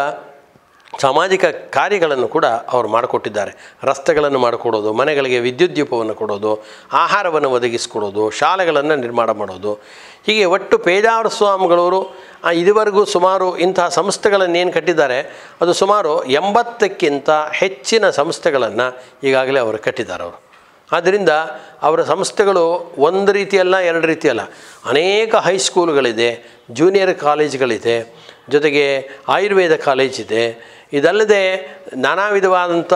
ಸಾಮಾಜಿಕ ಕಾರ್ಯಗಳನ್ನು ಕೂಡ ಅವರು ಮಾಡಿಕೊಟ್ಟಿದ್ದಾರೆ ರಸ್ತೆಗಳನ್ನು ಮಾಡಿಕೊಡೋದು ಮನೆಗಳಿಗೆ ವಿದ್ಯುತ್ ದೀಪವನ್ನು ಕೊಡೋದು ಆಹಾರವನ್ನು ಒದಗಿಸಿಕೊಡೋದು ಶಾಲೆಗಳನ್ನು ನಿರ್ಮಾಣ ಮಾಡೋದು ಹೀಗೆ ಒಟ್ಟು ಪೇಜಾವರ ಸ್ವಾಮಿಗಳವರು ಆ, ಇದುವರೆಗೂ ಸುಮಾರು ಇಂತಹ ಸಂಸ್ಥೆಗಳನ್ನೇನು ಕಟ್ಟಿದ್ದಾರೆ ಅದು ಸುಮಾರು ಎಂಬತ್ತಕ್ಕಿಂತ ಹೆಚ್ಚಿನ ಸಂಸ್ಥೆಗಳನ್ನು ಈಗಾಗಲೇ ಅವರು ಕಟ್ಟಿದ್ದಾರೆ ಅವರು ಆದ್ದರಿಂದ ಅವರ ಸಂಸ್ಥೆಗಳು ಒಂದು ರೀತಿಯಲ್ಲ ಎರಡು ರೀತಿಯಲ್ಲ ಅನೇಕ ಹೈಸ್ಕೂಲ್ಗಳಿದೆ ಜೂನಿಯರ್ ಕಾಲೇಜ್ಗಳಿದೆ ಜೊತೆಗೆ ಆಯುರ್ವೇದ ಕಾಲೇಜಿದೆ ಇದಲ್ಲದೆ ನಾನಾ ವಿಧವಾದಂಥ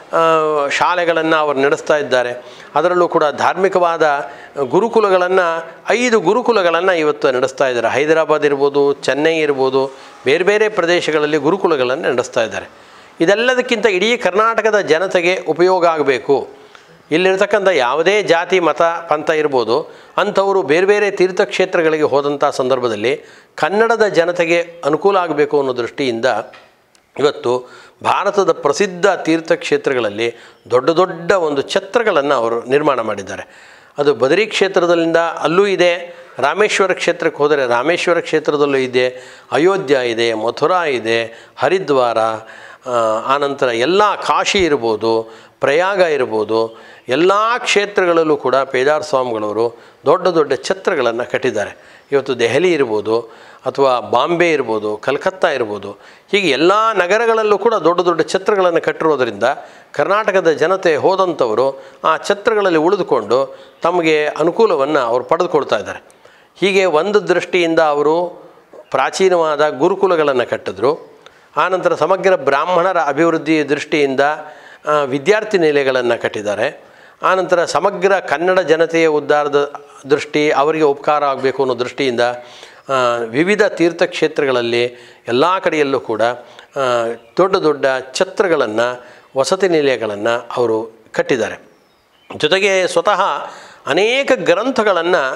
ಶಾಲೆಗಳನ್ನು ಅವರು ನಡೆಸ್ತಾ ಇದ್ದಾರೆ ಅದರಲ್ಲೂ ಕೂಡ ಧಾರ್ಮಿಕವಾದ ಗುರುಕುಲಗಳನ್ನು ಐದು ಗುರುಕುಲಗಳನ್ನು ಇವತ್ತು ನಡೆಸ್ತಾ ಇದ್ದಾರೆ ಹೈದರಾಬಾದ್ ಇರ್ಬೋದು ಚೆನ್ನೈ ಇರ್ಬೋದು ಬೇರೆ ಬೇರೆ ಪ್ರದೇಶಗಳಲ್ಲಿ ಗುರುಕುಲಗಳನ್ನು ನಡೆಸ್ತಾ ಇದ್ದಾರೆ ಇದೆಲ್ಲದಕ್ಕಿಂತ ಇಡೀ ಕರ್ನಾಟಕದ ಜನತೆಗೆ ಉಪಯೋಗ ಆಗಬೇಕು ಇಲ್ಲಿರ್ತಕ್ಕಂಥ ಯಾವುದೇ ಜಾತಿ ಮತ ಪಂಥ ಇರ್ಬೋದು ಅಂಥವರು ಬೇರೆ ಬೇರೆ ತೀರ್ಥಕ್ಷೇತ್ರಗಳಿಗೆ ಹೋದಂಥ ಸಂದರ್ಭದಲ್ಲಿ ಕನ್ನಡದ ಜನತೆಗೆ ಅನುಕೂಲ ಆಗಬೇಕು ಅನ್ನೋ ದೃಷ್ಟಿಯಿಂದ ಇವತ್ತು ಭಾರತದ ಪ್ರಸಿದ್ಧ ತೀರ್ಥಕ್ಷೇತ್ರಗಳಲ್ಲಿ ದೊಡ್ಡ ದೊಡ್ಡ ಒಂದು ಛತ್ರಗಳನ್ನು ಅವರು ನಿರ್ಮಾಣ ಮಾಡಿದ್ದಾರೆ ಅದು ಬದರಿ ಕ್ಷೇತ್ರದಲ್ಲಿಂದ ಅಲ್ಲೂ ಇದೆ ರಾಮೇಶ್ವರ ಕ್ಷೇತ್ರಕ್ಕೆ ಹೋದರೆ ರಾಮೇಶ್ವರ ಕ್ಷೇತ್ರದಲ್ಲೂ ಇದೆ ಅಯೋಧ್ಯ ಇದೆ ಮಥುರಾ ಇದೆ ಹರಿದ್ವಾರ ಆ, ಆನಂತರ ಎಲ್ಲ ಕಾಶಿ ಇರ್ಬೋದು ಪ್ರಯಾಗ ಇರ್ಬೋದು ಎಲ್ಲ ಕ್ಷೇತ್ರಗಳಲ್ಲೂ ಕೂಡ ಪೇಜಾರ್ ಸ್ವಾಮಿಗಳವರು ದೊಡ್ಡ ದೊಡ್ಡ ಛತ್ರಗಳನ್ನು ಕಟ್ಟಿದ್ದಾರೆ ಇವತ್ತು ದೆಹಲಿ ಇರ್ಬೋದು ಅಥವಾ ಬಾಂಬೆ ಇರ್ಬೋದು ಕಲ್ಕತ್ತಾ ಇರ್ಬೋದು ಹೀಗೆ ಎಲ್ಲ ನಗರಗಳಲ್ಲೂ ಕೂಡ ದೊಡ್ಡ ದೊಡ್ಡ ಛತ್ರಗಳನ್ನು ಕಟ್ಟಿರೋದರಿಂದ ಕರ್ನಾಟಕದ ಜನತೆ ಹೋದಂಥವರು ಆ ಛತ್ರಗಳಲ್ಲಿ ಉಳಿದುಕೊಂಡು ತಮಗೆ ಅನುಕೂಲವನ್ನು ಅವರು ಪಡೆದುಕೊಳ್ತಾ ಇದ್ದಾರೆ ಹೀಗೆ ಒಂದು ದೃಷ್ಟಿಯಿಂದ ಅವರು ಪ್ರಾಚೀನವಾದ ಗುರುಕುಲಗಳನ್ನು ಕಟ್ಟಿದ್ರು ಆನಂತರ ಸಮಗ್ರ ಬ್ರಾಹ್ಮಣರ ಅಭಿವೃದ್ಧಿ ದೃಷ್ಟಿಯಿಂದ ಆ, ವಿದ್ಯಾರ್ಥಿ ನಿಲಯಗಳನ್ನು ಕಟ್ಟಿದ್ದಾರೆ ಆನಂತರ ಸಮಗ್ರ ಕನ್ನಡ ಜನತೆಯ ಉದ್ಧಾರದ ದೃಷ್ಟಿ ಅವರಿಗೆ ಉಪಕಾರ ಆಗಬೇಕು ಅನ್ನೋ ದೃಷ್ಟಿಯಿಂದ ಆ, ವಿವಿಧ ತೀರ್ಥಕ್ಷೇತ್ರಗಳಲ್ಲಿ ಎಲ್ಲ ಕಡೆಯಲ್ಲೂ ಕೂಡ ಆ, ದೊಡ್ಡ ದೊಡ್ಡ ಛತ್ರಗಳನ್ನು ವಸತಿ ನಿಲಯಗಳನ್ನು ಅವರು ಕಟ್ಟಿದ್ದಾರೆ ಜೊತೆಗೆ ಸ್ವತಃ ಅನೇಕ ಗ್ರಂಥಗಳನ್ನು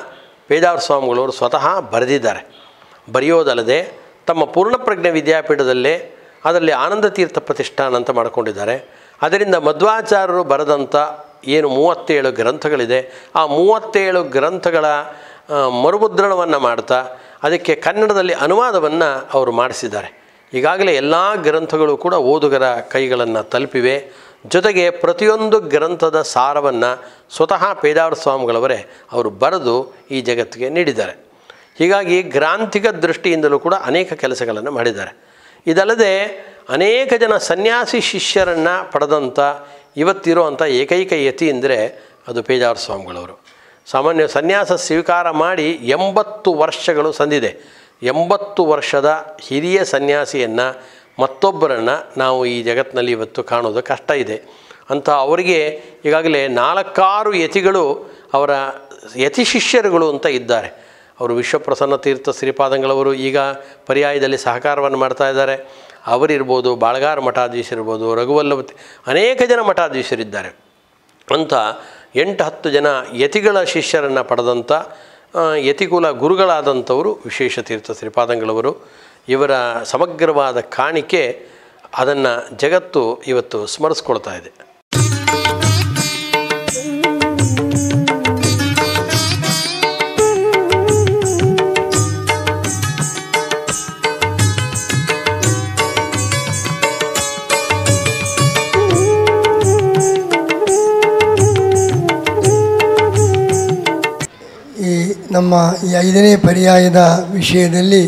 ಪೇಜಾವರ ಸ್ವಾಮಿಗಳವರು ಸ್ವತಃ ಬರೆದಿದ್ದಾರೆ ಬರೆಯೋದಲ್ಲದೆ ತಮ್ಮ ಪೂರ್ಣಪ್ರಜ್ಞೆ ವಿದ್ಯಾಪೀಠದಲ್ಲೇ ಅದರಲ್ಲಿ ಆನಂದ ತೀರ್ಥ ಪ್ರತಿಷ್ಠಾನ ಅಂತ ಮಾಡಿಕೊಂಡಿದ್ದಾರೆ ಅದರಿಂದ ಮಧ್ವಾಚಾರ್ಯರು ಬರೆದಂಥ ಏನು ಮೂವತ್ತೇಳು ಗ್ರಂಥಗಳಿದೆ ಆ ಮೂವತ್ತೇಳು ಗ್ರಂಥಗಳ ಆ, ಮರುಮುದ್ರಣವನ್ನು ಮಾಡ್ತಾ ಅದಕ್ಕೆ ಕನ್ನಡದಲ್ಲಿ ಅನುವಾದವನ್ನು ಅವರು ಮಾಡಿಸಿದ್ದಾರೆ ಈಗಾಗಲೇ ಎಲ್ಲ ಗ್ರಂಥಗಳು ಕೂಡ ಓದುಗರ ಕೈಗಳನ್ನು ತಲುಪಿವೆ ಜೊತೆಗೆ ಪ್ರತಿಯೊಂದು ಗ್ರಂಥದ ಸಾರವನ್ನು ಸ್ವತಃ ಪೇಜಾವರ ಸ್ವಾಮಿಗಳವರೇ ಅವರು ಬರೆದು ಈ ಜಗತ್ತಿಗೆ ನೀಡಿದ್ದಾರೆ ಹೀಗಾಗಿ ಗ್ರಾಂಥಿಕ ದೃಷ್ಟಿಯಿಂದಲೂ ಕೂಡ ಅನೇಕ ಕೆಲಸಗಳನ್ನು ಮಾಡಿದ್ದಾರೆ ಇದಲ್ಲದೆ ಅನೇಕ ಜನ ಸನ್ಯಾಸಿ ಶಿಷ್ಯರನ್ನು ಪಡೆದಂಥ ಇವತ್ತಿರುವಂಥ ಏಕೈಕ ಯತಿ ಅಂದರೆ ಅದು ಪೇಜಾವರ ಸ್ವಾಮಿಗಳವರು ಸಾಮಾನ್ಯ ಸನ್ಯಾಸ ಸ್ವೀಕಾರ ಮಾಡಿ ಎಂಬತ್ತು ವರ್ಷಗಳು ಸಂದಿದೆ ಎಂಬತ್ತು ವರ್ಷದ ಹಿರಿಯ ಸನ್ಯಾಸಿಯನ್ನು ಮತ್ತೊಬ್ಬರನ್ನು ನಾವು ಈ ಜಗತ್ತಿನಲ್ಲಿ ಇವತ್ತು ಕಾಣೋದು ಕಷ್ಟ ಇದೆ ಅಂತ ಅವರಿಗೆ ಈಗಾಗಲೇ ನಾಲ್ಕಾರು ಯತಿಗಳು ಅವರ ಯತಿ ಶಿಷ್ಯರುಗಳು ಅಂತ ಇದ್ದಾರೆ ಅವರು ವಿಶ್ವಪ್ರಸನ್ನ ತೀರ್ಥ ಶ್ರೀಪಾದಂಗಳವರು ಈಗ ಪರ್ಯಾಯದಲ್ಲಿ ಸಹಕಾರವನ್ನು ಮಾಡ್ತಾ ಇದ್ದಾರೆ ಅವರಿರ್ಬೋದು ಬಾಳಗಾರ ಮಠಾಧೀಶರಿರ್ಬೋದು ರಘುವಲ್ಲಭ ಅನೇಕ ಜನ ಮಠಾಧೀಶರಿದ್ದಾರೆ ಅಂತ ಎಂಟು ಹತ್ತು ಜನ ಯತಿಗಳ ಶಿಷ್ಯರನ್ನು ಪಡೆದಂಥ ಆ, ಯತಿಕುಲ ಗುರುಗಳಾದಂಥವರು ವಿಶೇಷ ತೀರ್ಥ ಶ್ರೀಪಾದಂಗಳವರು ಇವರ ಸಮಗ್ರವಾದ ಕಾಣಿಕೆ ಅದನ್ನು ಜಗತ್ತು ಇವತ್ತು ಸ್ಮರಿಸ್ಕೊಳ್ತಾ ಇದೆ ಈ ನಮ್ಮ ಈ ಐದನೇ ಪರ್ಯಾಯದ ವಿಷಯದಲ್ಲಿ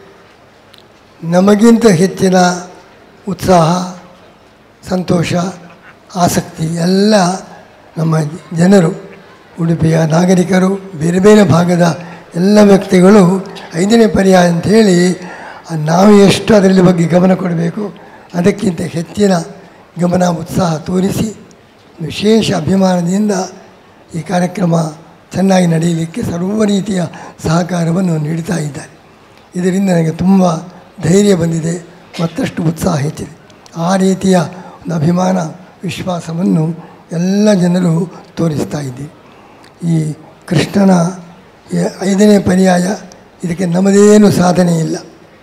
ನಮಗಿಂತ ಹೆಚ್ಚಿನ ಉತ್ಸಾಹ ಸಂತೋಷ ಆಸಕ್ತಿ ಎಲ್ಲ ನಮ್ಮ ಜನರು ಉಡುಪಿಯ ನಾಗರಿಕರು ಬೇರೆ ಬೇರೆ ಭಾಗದ ಎಲ್ಲ ವ್ಯಕ್ತಿಗಳು ಐದನೇ ಪರ್ಯಾಯ ಅಂಥೇಳಿ ನಾವು ಎಷ್ಟು ಅದರಲ್ಲಿ ಬಗ್ಗೆ ಗಮನ ಕೊಡಬೇಕು ಅದಕ್ಕಿಂತ ಹೆಚ್ಚಿನ ಗಮನ ಉತ್ಸಾಹ ತೋರಿಸಿ ವಿಶೇಷ ಅಭಿಮಾನದಿಂದ ಈ ಕಾರ್ಯಕ್ರಮ ಚೆನ್ನಾಗಿ ನಡೆಯಲಿಕ್ಕೆ ಸರ್ವ ರೀತಿಯ ಸಹಕಾರವನ್ನು ನೀಡ್ತಾ ಇದ್ದಾರೆ ಇದರಿಂದ ನನಗೆ ತುಂಬ ಧೈರ್ಯ ಬಂದಿದೆ ಮತ್ತಷ್ಟು ಉತ್ಸಾಹ ಹೆಚ್ಚಿದೆ ಆ ರೀತಿಯ ಒಂದು ಅಭಿಮಾನ ವಿಶ್ವಾಸವನ್ನು ಎಲ್ಲ ಜನರು ತೋರಿಸ್ತಾ ಇದ್ದೀವಿ ಈ ಕೃಷ್ಣನ ಈ ಐದನೇ ಪರ್ಯಾಯ ಇದಕ್ಕೆ ನಮ್ಮದೇನು ಸಾಧನೆ ಇಲ್ಲ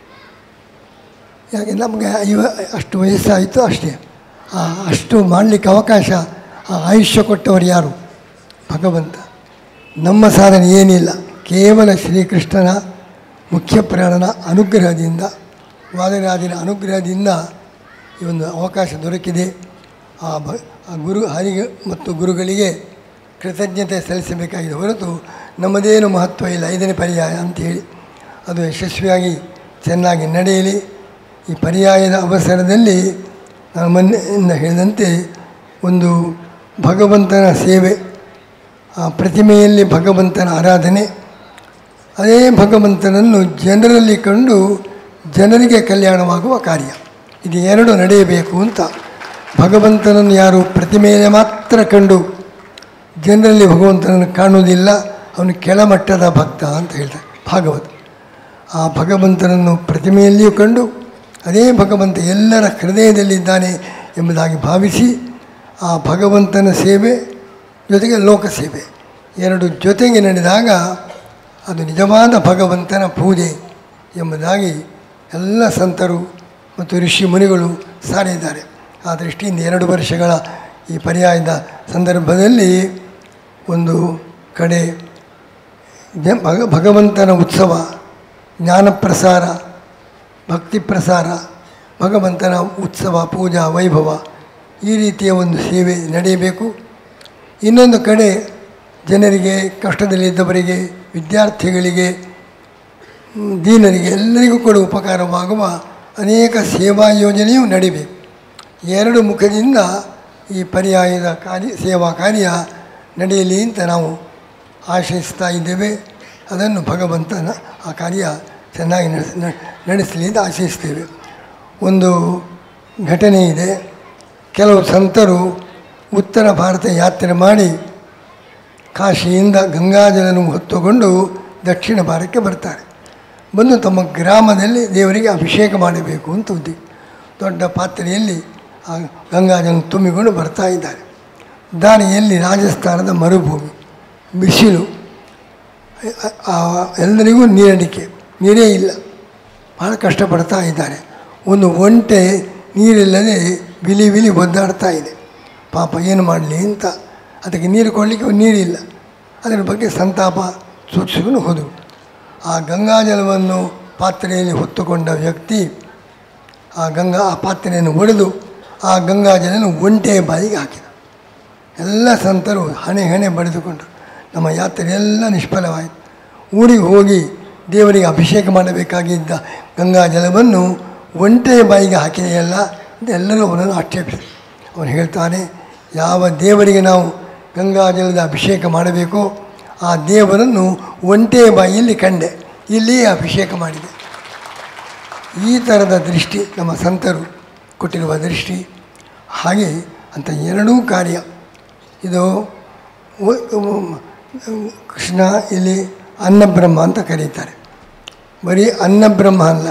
ಯಾಕೆ ನಮಗೆ ಐವ ಅಷ್ಟು ವಯಸ್ಸಾಯಿತು ಅಷ್ಟೇ ಆ ಅಷ್ಟು ಮಾಡಲಿಕ್ಕೆ ಅವಕಾಶ ಆ ಆಯುಷ್ಯ ಕೊಟ್ಟವರು ಯಾರು ಭಗವಂತ ನಮ್ಮ ಸಾಧನೆ ಏನಿಲ್ಲ ಕೇವಲ ಶ್ರೀಕೃಷ್ಣನ ಮುಖ್ಯ ಪ್ರಾಣನ ಅನುಗ್ರಹದಿಂದ ವಾದರಾಜನ ಅನುಗ್ರಹದಿಂದ ಈ ಒಂದು ಅವಕಾಶ ದೊರಕಿದೆ ಆ ಭ ಆ ಗುರು ಹರಿಗೆ ಮತ್ತು ಗುರುಗಳಿಗೆ ಕೃತಜ್ಞತೆ ಸಲ್ಲಿಸಬೇಕಾಗಿದೆ ಹೊರತು ನಮ್ಮದೇನು ಮಹತ್ವ ಇಲ್ಲ ಐದನೇ ಪರ್ಯಾಯ ಅಂಥೇಳಿ ಅದು ಯಶಸ್ವಿಯಾಗಿ ಚೆನ್ನಾಗಿ ನಡೆಯಲಿ ಈ ಪರ್ಯಾಯದ ಅವಸರದಲ್ಲಿ ನಾನು ಮೊನ್ನೆಯಿಂದ ಹೇಳಿದಂತೆ ಒಂದು ಭಗವಂತನ ಸೇವೆ ಆ ಪ್ರತಿಮೆಯಲ್ಲಿ ಭಗವಂತನ ಆರಾಧನೆ ಅದೇ ಭಗವಂತನನ್ನು ಜನರಲ್ಲಿ ಕಂಡು ಜನರಿಗೆ ಕಲ್ಯಾಣವಾಗುವ ಕಾರ್ಯ ಇದು ಎರಡು ನಡೆಯಬೇಕು ಅಂತ ಭಗವಂತನನ್ನು ಯಾರು ಪ್ರತಿಮೆಯಲ್ಲಿ ಮಾತ್ರ ಕಂಡು ಜನರಲ್ಲಿ ಭಗವಂತನನ್ನು ಕಾಣುವುದಿಲ್ಲ ಅವನು ಕೆಳಮಟ್ಟದ ಭಕ್ತ ಅಂತ ಹೇಳ್ತಾರೆ ಭಾಗವತ ಆ ಭಗವಂತನನ್ನು ಪ್ರತಿಮೆಯಲ್ಲಿಯೂ ಕಂಡು ಅದೇ ಭಗವಂತ ಎಲ್ಲರ ಹೃದಯದಲ್ಲಿದ್ದಾನೆ ಎಂಬುದಾಗಿ ಭಾವಿಸಿ ಆ ಭಗವಂತನ ಸೇವೆ ಜೊತೆಗೆ ಲೋಕ ಸೇವೆ ಎರಡು ಜೊತೆಗೆ ನಡೆದಾಗ ಅದು ನಿಜವಾದ ಭಗವಂತನ ಪೂಜೆ ಎಂಬುದಾಗಿ ಎಲ್ಲ ಸಂತರು ಮತ್ತು ಋಷಿ ಮುನಿಗಳು ಸಾರಿದ್ದಾರೆ ಆ ದೃಷ್ಟಿಯಿಂದ ಎರಡು ವರ್ಷಗಳ ಈ ಪರ್ಯಾಯದ ಸಂದರ್ಭದಲ್ಲಿ ಒಂದು ಕಡೆ ಜ ಭಗ ಭಗವಂತನ ಉತ್ಸವ ಜ್ಞಾನ ಪ್ರಸಾರ ಭಕ್ತಿ ಪ್ರಸಾರ ಭಗವಂತನ ಉತ್ಸವ ಪೂಜಾ ವೈಭವ ಈ ರೀತಿಯ ಒಂದು ಸೇವೆ ನಡೆಯಬೇಕು ಇನ್ನೊಂದು ಕಡೆ ಜನರಿಗೆ ಕಷ್ಟದಲ್ಲಿದ್ದವರಿಗೆ ವಿದ್ಯಾರ್ಥಿಗಳಿಗೆ ಮ್, ದೀನರಿಗೆ ಎಲ್ಲರಿಗೂ ಕೂಡ ಉಪಕಾರವಾಗುವ ಅನೇಕ ಸೇವಾ ಯೋಜನೆಯೂ ನಡಿಬೇಕು ಎರಡು ಮುಖದಿಂದ ಈ ಪರ್ಯಾಯದ ಕಾರ್ಯ ಸೇವಾ ಕಾರ್ಯ ನಡೆಯಲಿ ಅಂತ ನಾವು ಆಶಯಿಸ್ತಾ ಇದ್ದೇವೆ ಅದನ್ನು ಭಗವಂತನ ಆ ಕಾರ್ಯ ಚೆನ್ನಾಗಿ ನಡೆಸ ನ- ನಡೆಸಲಿ ಅಂತ ಆಶಯಿಸ್ತೇವೆ ಒಂದು ಘಟನೆ ಇದೆ ಕೆಲವು ಸಂತರು ಉತ್ತರ ಭಾರತ ಯಾತ್ರೆ ಮಾಡಿ ಕಾಶಿಯಿಂದ ಗಂಗಾಜಲನ್ನು ಹೊತ್ತುಕೊಂಡು ದಕ್ಷಿಣ ಭಾರತಕ್ಕೆ ಬರ್ತಾರೆ ಬಂದು ತಮ್ಮ ಗ್ರಾಮದಲ್ಲಿ ದೇವರಿಗೆ ಅಭಿಷೇಕ ಮಾಡಬೇಕು ಅಂತ ಉದ್ದಿ ದೊಡ್ಡ ಪಾತ್ರೆಯಲ್ಲಿ ಆ ಗಂಗಾಜಲ ತುಂಬಿಕೊಂಡು ಬರ್ತಾ ಇದ್ದಾರೆ ದಾರಿಯಲ್ಲಿ ರಾಜಸ್ಥಾನದ ಮರುಭೂಮಿ ಬಿಸಿಲು ಆ- ಆ- ಎಲ್ಲರಿಗೂ ನೀರಡಿಕೆ ನೀರೇ ಇಲ್ಲ ಭಾಳ ಕಷ್ಟಪಡ್ತಾ ಇದ್ದಾರೆ ಒಂದು ಒಂಟೆ ನೀರಿಲ್ಲದೆ ಬಿಲಿ ಬಿಲಿ ಒದ್ದಾಡ್ತಾ ಇದೆ ಪಾಪ ಏನು ಮಾಡಲಿ ಅಂತ ಅದಕ್ಕೆ ನೀರು ಕೊಡಲಿಕ್ಕೆ ನೀರಿಲ್ಲ ಅದರ ಬಗ್ಗೆ ಸಂತಾಪ ಸೂಚಿಸಿಕೊಂಡು ಹೋದರು ಆ ಗಂಗಾಜಲವನ್ನು ಪಾತ್ರೆಯಲ್ಲಿ ಹೊತ್ತುಕೊಂಡ ವ್ಯಕ್ತಿ ಆ ಗಂಗಾ ಆ ಪಾತ್ರೆಯನ್ನು ಒಡೆದು ಆ ಗಂಗಾಜಲನ್ನು ಒಂಟೆಯ ಬಾಯಿಗೆ ಹಾಕಿದ ಎಲ್ಲ ಸಂತರು ಹಣೆ ಹಣೆ ಬಡಿದುಕೊಂಡರು ನಮ್ಮ ಯಾತ್ರೆ ಎಲ್ಲ ನಿಷ್ಫಲವಾಯಿತು ಊರಿಗೆ ಹೋಗಿ ದೇವರಿಗೆ ಅಭಿಷೇಕ ಮಾಡಬೇಕಾಗಿದ್ದ ಗಂಗಾ ಜಲವನ್ನು ಒಂಟೆಯ ಬಾಯಿಗೆ ಹಾಕಿದೆಯಲ್ಲ ಅಂತ ಎಲ್ಲರೂ ಅವನನ್ನು ಆಕ್ಷೇಪಿಸಿದರು ಅವನು ಹೇಳ್ತಾನೆ ಯಾವ ದೇವರಿಗೆ ನಾವು ಗಂಗಾ ಜಲದ ಅಭಿಷೇಕ ಮಾಡಬೇಕೋ ಆ ದೇವರನ್ನು ಒಂಟೆಯ ಬಾಯಿಯಲ್ಲಿ ಕಂಡೆ ಇಲ್ಲಿಯೇ ಅಭಿಷೇಕ ಮಾಡಿದೆ ಈ ಥರದ ದೃಷ್ಟಿ ನಮ್ಮ ಸಂತರು ಕೊಟ್ಟಿರುವ ದೃಷ್ಟಿ ಹಾಗೆ ಅಂತ ಎರಡೂ ಕಾರ್ಯ ಇದು ಒ- ಒ- ಕೃಷ್ಣ ಇಲ್ಲಿ ಅನ್ನಬ್ರಹ್ಮ ಅಂತ ಕರೀತಾರೆ ಬರೀ ಅನ್ನಬ್ರಹ್ಮ ಅಲ್ಲ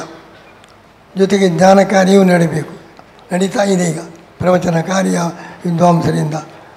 ಜೊತೆಗೆ ಜ್ಞಾನ ಕಾರ್ಯವೂ ನಡೀಬೇಕು ನಡೀತಾ ಇದೆ ಈಗ ಪ್ರವಚನ ಕಾರ್ಯ ವಿದ್ವಾಂಸರಿಂದ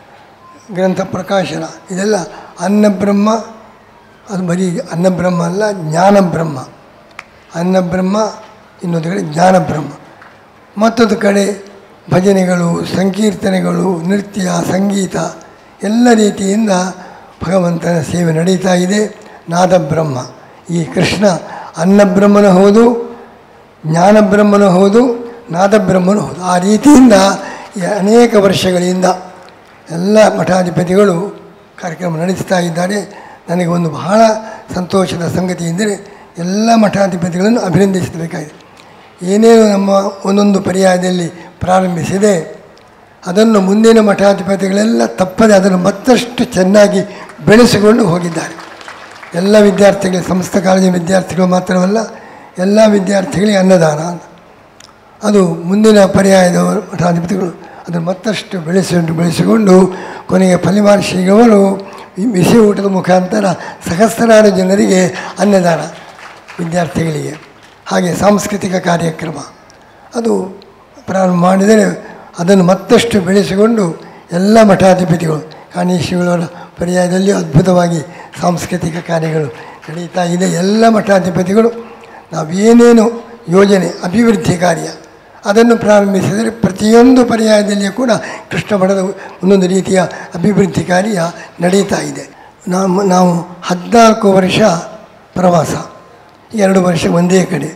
ಗ್ರಂಥ ಪ್ರಕಾಶನ ಇದೆಲ್ಲ ಅನ್ನಬ್ರಹ್ಮ ಅದು ಬರೀ ಅನ್ನಬ್ರಹ್ಮ ಅಲ್ಲ ಜ್ಞಾನಬ್ರಹ್ಮ ಅನ್ನಬ್ರಹ್ಮ ಇನ್ನೊಂದು ಕಡೆ ಜ್ಞಾನಬ್ರಹ್ಮ ಮತ್ತೊಂದು ಕಡೆ ಭಜನೆಗಳು ಸಂಕೀರ್ತನೆಗಳು ನೃತ್ಯ ಸಂಗೀತ ಎಲ್ಲ ರೀತಿಯಿಂದ ಭಗವಂತನ ಸೇವೆ ನಡೀತಾ ಇದೆ ನಾದಬ್ರಹ್ಮ ಈ ಕೃಷ್ಣ ಅನ್ನಬ್ರಹ್ಮನೂ ಹೌದು ಜ್ಞಾನಬ್ರಹ್ಮನೂ ಹೌದು ನಾದಬ್ರಹ್ಮನೂ ಹೌದು ಆ ರೀತಿಯಿಂದ ಈ ಅನೇಕ ವರ್ಷಗಳಿಂದ ಎಲ್ಲ ಮಠಾಧಿಪತಿಗಳು ಕಾರ್ಯಕ್ರಮ ನಡೆಸ್ತಾ ಇದ್ದಾರೆ ನನಗೆ ಒಂದು ಬಹಳ ಸಂತೋಷದ ಸಂಗತಿ ಎಂದರೆ ಎಲ್ಲ ಮಠಾಧಿಪತಿಗಳನ್ನು ಅಭಿನಂದಿಸಬೇಕಾಗಿದೆ ಏನೇನು ನಮ್ಮ ಒಂದೊಂದು ಪರ್ಯಾಯದಲ್ಲಿ ಪ್ರಾರಂಭಿಸಿದೆ ಅದನ್ನು ಮುಂದಿನ ಮಠಾಧಿಪತಿಗಳೆಲ್ಲ ತಪ್ಪದೆ ಅದನ್ನು ಮತ್ತಷ್ಟು ಚೆನ್ನಾಗಿ ಬೆಳೆಸಿಕೊಂಡು ಹೋಗಿದ್ದಾರೆ ಎಲ್ಲ ವಿದ್ಯಾರ್ಥಿಗಳಿಗೆ ಸಂಸ್ಥೆ ಕಾಲೇಜಿನ ವಿದ್ಯಾರ್ಥಿಗಳು ಮಾತ್ರವಲ್ಲ ಎಲ್ಲ ವಿದ್ಯಾರ್ಥಿಗಳಿಗೆ ಅನ್ನದಾನ ಅಂತ ಅದು ಮುಂದಿನ ಪರ್ಯಾಯದ ಮಠಾಧಿಪತಿಗಳು ಅದನ್ನು ಮತ್ತಷ್ಟು ಬೆಳೆಸಿಕೊಂಡು ಬೆಳೆಸಿಕೊಂಡು ಕೊನೆಗೆ ಫಲಿಮಾನ್ ಶ್ರೀಗಳವರು ಈ ಬಿಸಿ ಊಟದ ಮುಖಾಂತರ ಸಹಸ್ರಾರು ಜನರಿಗೆ ಅನ್ನದಾನ ವಿದ್ಯಾರ್ಥಿಗಳಿಗೆ ಹಾಗೆ ಸಾಂಸ್ಕೃತಿಕ ಕಾರ್ಯಕ್ರಮ ಅದು ಪ್ರಾರಂಭ ಮಾಡಿದರೆ ಅದನ್ನು ಮತ್ತಷ್ಟು ಬೆಳೆಸಿಕೊಂಡು ಎಲ್ಲ ಮಠಾಧಿಪತಿಗಳು ಕಾಣೇಶ್ವರವರ ಪರ್ಯಾಯದಲ್ಲಿ ಅದ್ಭುತವಾಗಿ ಸಾಂಸ್ಕೃತಿಕ ಕಾರ್ಯಗಳು ನಡೀತಾ ಇದೆ ಎಲ್ಲ ಮಠಾಧಿಪತಿಗಳು ನಾವೇನೇನು ಯೋಜನೆ ಅಭಿವೃದ್ಧಿ ಕಾರ್ಯ ಅದನ್ನು ಪ್ರಾರಂಭಿಸಿದರೆ ಪ್ರತಿಯೊಂದು ಪರ್ಯಾಯದಲ್ಲಿಯೂ ಕೂಡ ಕೃಷ್ಣ ಮಠದ ಒಂದೊಂದು ರೀತಿಯ ಅಭಿವೃದ್ಧಿ ಕಾರ್ಯ ನಡೀತಾ ಇದೆ ನಾವು ನಾವು ಹದಿನಾಲ್ಕು ವರ್ಷ ಪ್ರವಾಸ ಎರಡು ವರ್ಷ ಒಂದೇ ಕಡೆ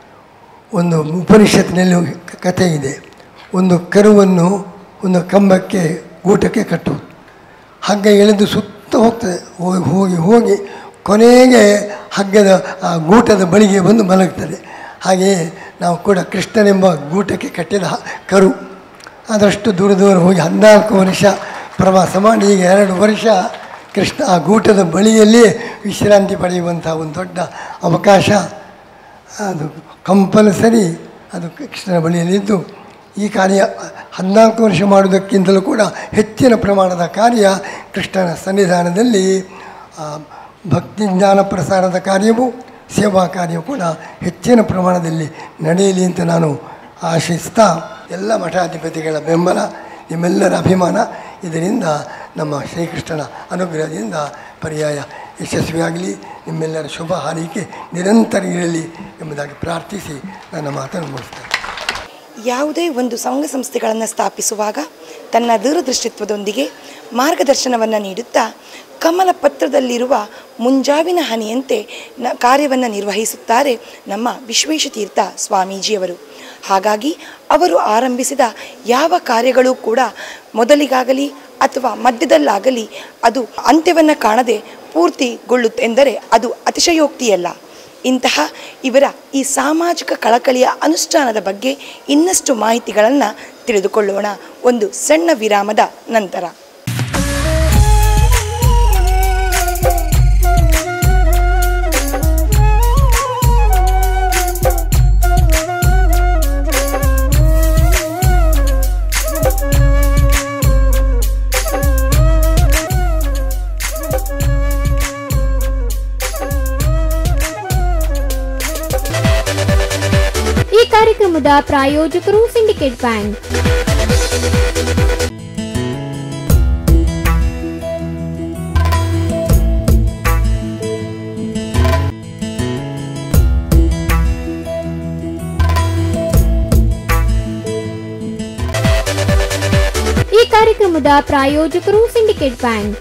ಒಂದು ಉಪನಿಷತ್ತಿನಲ್ಲಿ ಕ- ಕಥೆ ಇದೆ ಒಂದು ಕರುವನ್ನು ಒಂದು ಕಂಬಕ್ಕೆ ಗೂಟಕ್ಕೆ ಕಟ್ಟುವುದು ಹಗ್ಗ ಎಳೆದು ಸುತ್ತ ಹೋಗ್ತದೆ ಹೋಗಿ ಹೋಗಿ ಹೋಗಿ ಕೊನೆಗೆ ಹಗ್ಗದ ಆ ಗೂಟದ ಬಳಿಗೆ ಬಂದು ಮಲಗ್ತದೆ ಹಾಗೆಯೇ ನಾವು ಕೂಡ ಕೃಷ್ಣನೆಂಬ ಗೂಟಕ್ಕೆ ಕಟ್ಟಿದ ಹ- ಕರು ಅದಷ್ಟು ದೂರ ದೂರ ಹೋಗಿ ಹದಿನಾಲ್ಕು ವರ್ಷ ಪ್ರವಾಸ ಮಾಡಿ ಈಗ ಎರಡು ವರ್ಷ ಕೃಷ್ಣ ಆ ಗೂಟದ ಬಳಿಯಲ್ಲಿಯೇ ವಿಶ್ರಾಂತಿ ಪಡೆಯುವಂಥ ಒಂದು ದೊಡ್ಡ ಅವಕಾಶ ಅದು ಕಂಪಲ್ಸರಿ ಅದು ಕೃಷ್ಣನ ಬಳಿಯಲ್ಲಿದ್ದು ಈ ಕಾರ್ಯ ಹದಿನಾಲ್ಕು ವರ್ಷ ಮಾಡುವುದಕ್ಕಿಂತಲೂ ಕೂಡ ಹೆಚ್ಚಿನ ಪ್ರಮಾಣದ ಕಾರ್ಯ ಕೃಷ್ಣನ ಸನ್ನಿಧಾನದಲ್ಲಿ ಆ, ಭಕ್ತಿ ಜ್ಞಾನ ಪ್ರಸಾರದ ಕಾರ್ಯವು ಸೇವಾ ಕಾರ್ಯವು ಕೂಡ ಹೆಚ್ಚಿನ ಪ್ರಮಾಣದಲ್ಲಿ ನಡೆಯಲಿ ಅಂತ ನಾನು ಆಶಿಸ್ತಾ ಎಲ್ಲ ಮಠಾಧಿಪತಿಗಳ ಬೆಂಬಲ ನಿಮ್ಮೆಲ್ಲರ ಅಭಿಮಾನ ಇದರಿಂದ ನಮ್ಮ ಶ್ರೀಕೃಷ್ಣನ ಅನುಗ್ರಹದಿಂದ ಪರ್ಯಾಯ ಯಶಸ್ವಿಯಾಗಲಿ ನಿಮ್ಮೆಲ್ಲರ ಶುಭ ಹಾರೈಕೆ ನಿರಂತರ ಇರಲಿ ಎಂಬುದಾಗಿ ಪ್ರಾರ್ಥಿಸಿ ನನ್ನ ಮಾತನ್ನು ಮುಗಿಸ್ತೇನೆ ಯಾವುದೇ ಒಂದು ಸಂಘ ಸಂಸ್ಥೆಗಳನ್ನು ಸ್ಥಾಪಿಸುವಾಗ ತನ್ನ ದೂರದೃಷ್ಟಿತ್ವದೊಂದಿಗೆ ಮಾರ್ಗದರ್ಶನವನ್ನು ನೀಡುತ್ತಾ ಕಮಲ ಪತ್ರದಲ್ಲಿರುವ ಮುಂಜಾವಿನ ಹನಿಯಂತೆ ನ ಕಾರ್ಯವನ್ನು ನಿರ್ವಹಿಸುತ್ತಾರೆ ನಮ್ಮ ವಿಶ್ವೇಶತೀರ್ಥ ಸ್ವಾಮೀಜಿಯವರು ಹಾಗಾಗಿ ಅವರು ಆರಂಭಿಸಿದ ಯಾವ ಕಾರ್ಯಗಳು ಕೂಡ ಮೊದಲಿಗಾಗಲಿ ಅಥವಾ ಮಧ್ಯದಲ್ಲಾಗಲಿ ಅದು ಅಂತ್ಯವನ್ನು ಕಾಣದೆ ಪೂರ್ತಿಗೊಳ್ಳುತ್ತೆಂದರೆ ಅದು ಅತಿಶಯೋಕ್ತಿಯಲ್ಲ ಇಂತಹ ಇವರ ಈ ಸಾಮಾಜಿಕ ಕಳಕಳಿಯ ಅನುಷ್ಠಾನದ ಬಗ್ಗೆ ಇನ್ನಷ್ಟು ಮಾಹಿತಿಗಳನ್ನು ತಿಳಿದುಕೊಳ್ಳೋಣ ಒಂದು ಸಣ್ಣ ವಿರಾಮದ ನಂತರ ಈ ಕಾರ್ಯಕ್ರಮದ ಪ್ರಾಯೋಜಕರು ಸಿಂಡಿಕೇಟ್ ಬ್ಯಾಂಕ್ ಕಾರ್ಯಕ್ರಮದ ಪ್ರಾಯೋಜಕರು ಸಿಂಡಿಕೇಟ್ ಬ್ಯಾಂಕ್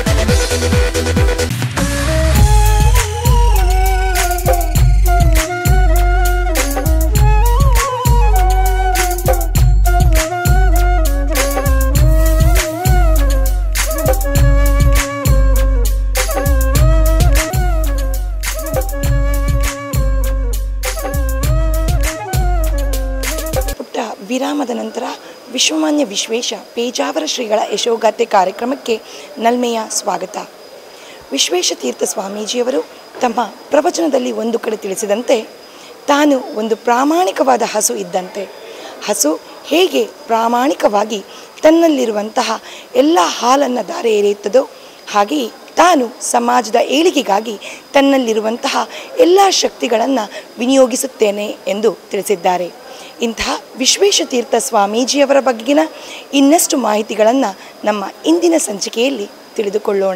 ಪುಟ್ಟ ವಿರಾಮದ ನಂತರ ವಿಶ್ವಮಾನ್ಯ ವಿಶ್ವೇಶ ಪೇಜಾವರ ಶ್ರೀಗಳ ಯಶೋಗಾಥೆ ಕಾರ್ಯಕ್ರಮಕ್ಕೆ ನಲ್ಮೆಯ ಸ್ವಾಗತ ವಿಶ್ವೇಶ ತೀರ್ಥ ಸ್ವಾಮೀಜಿಯವರು ತಮ್ಮ ಪ್ರವಚನದಲ್ಲಿ ಒಂದು ಕಡೆ ತಿಳಿಸಿದಂತೆ ತಾನು ಒಂದು ಪ್ರಾಮಾಣಿಕವಾದ ಹಸು ಇದ್ದಂತೆ ಹಸು ಹೇಗೆ ಪ್ರಾಮಾಣಿಕವಾಗಿ ತನ್ನಲ್ಲಿರುವಂತಹ ಎಲ್ಲ ಹಾಲನ್ನು ಧಾರೆ ಎರೆಯುತ್ತದೋ ಹಾಗೆಯೇ ತಾನು ಸಮಾಜದ ಏಳಿಗೆಗಾಗಿ ತನ್ನಲ್ಲಿರುವಂತಹ ಎಲ್ಲ ಶಕ್ತಿಗಳನ್ನು ವಿನಿಯೋಗಿಸುತ್ತೇನೆ ಎಂದು ತಿಳಿಸಿದ್ದಾರೆ ಇಂತಹ ವಿಶ್ವೇಶತೀರ್ಥ ಸ್ವಾಮೀಜಿಯವರ ಬಗೆಗಿನ ಇನ್ನಷ್ಟು ಮಾಹಿತಿಗಳನ್ನು ನಮ್ಮ ಇಂದಿನ ಸಂಚಿಕೆಯಲ್ಲಿ ತಿಳಿದುಕೊಳ್ಳೋಣ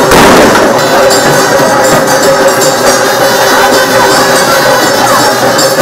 ¡Vamos!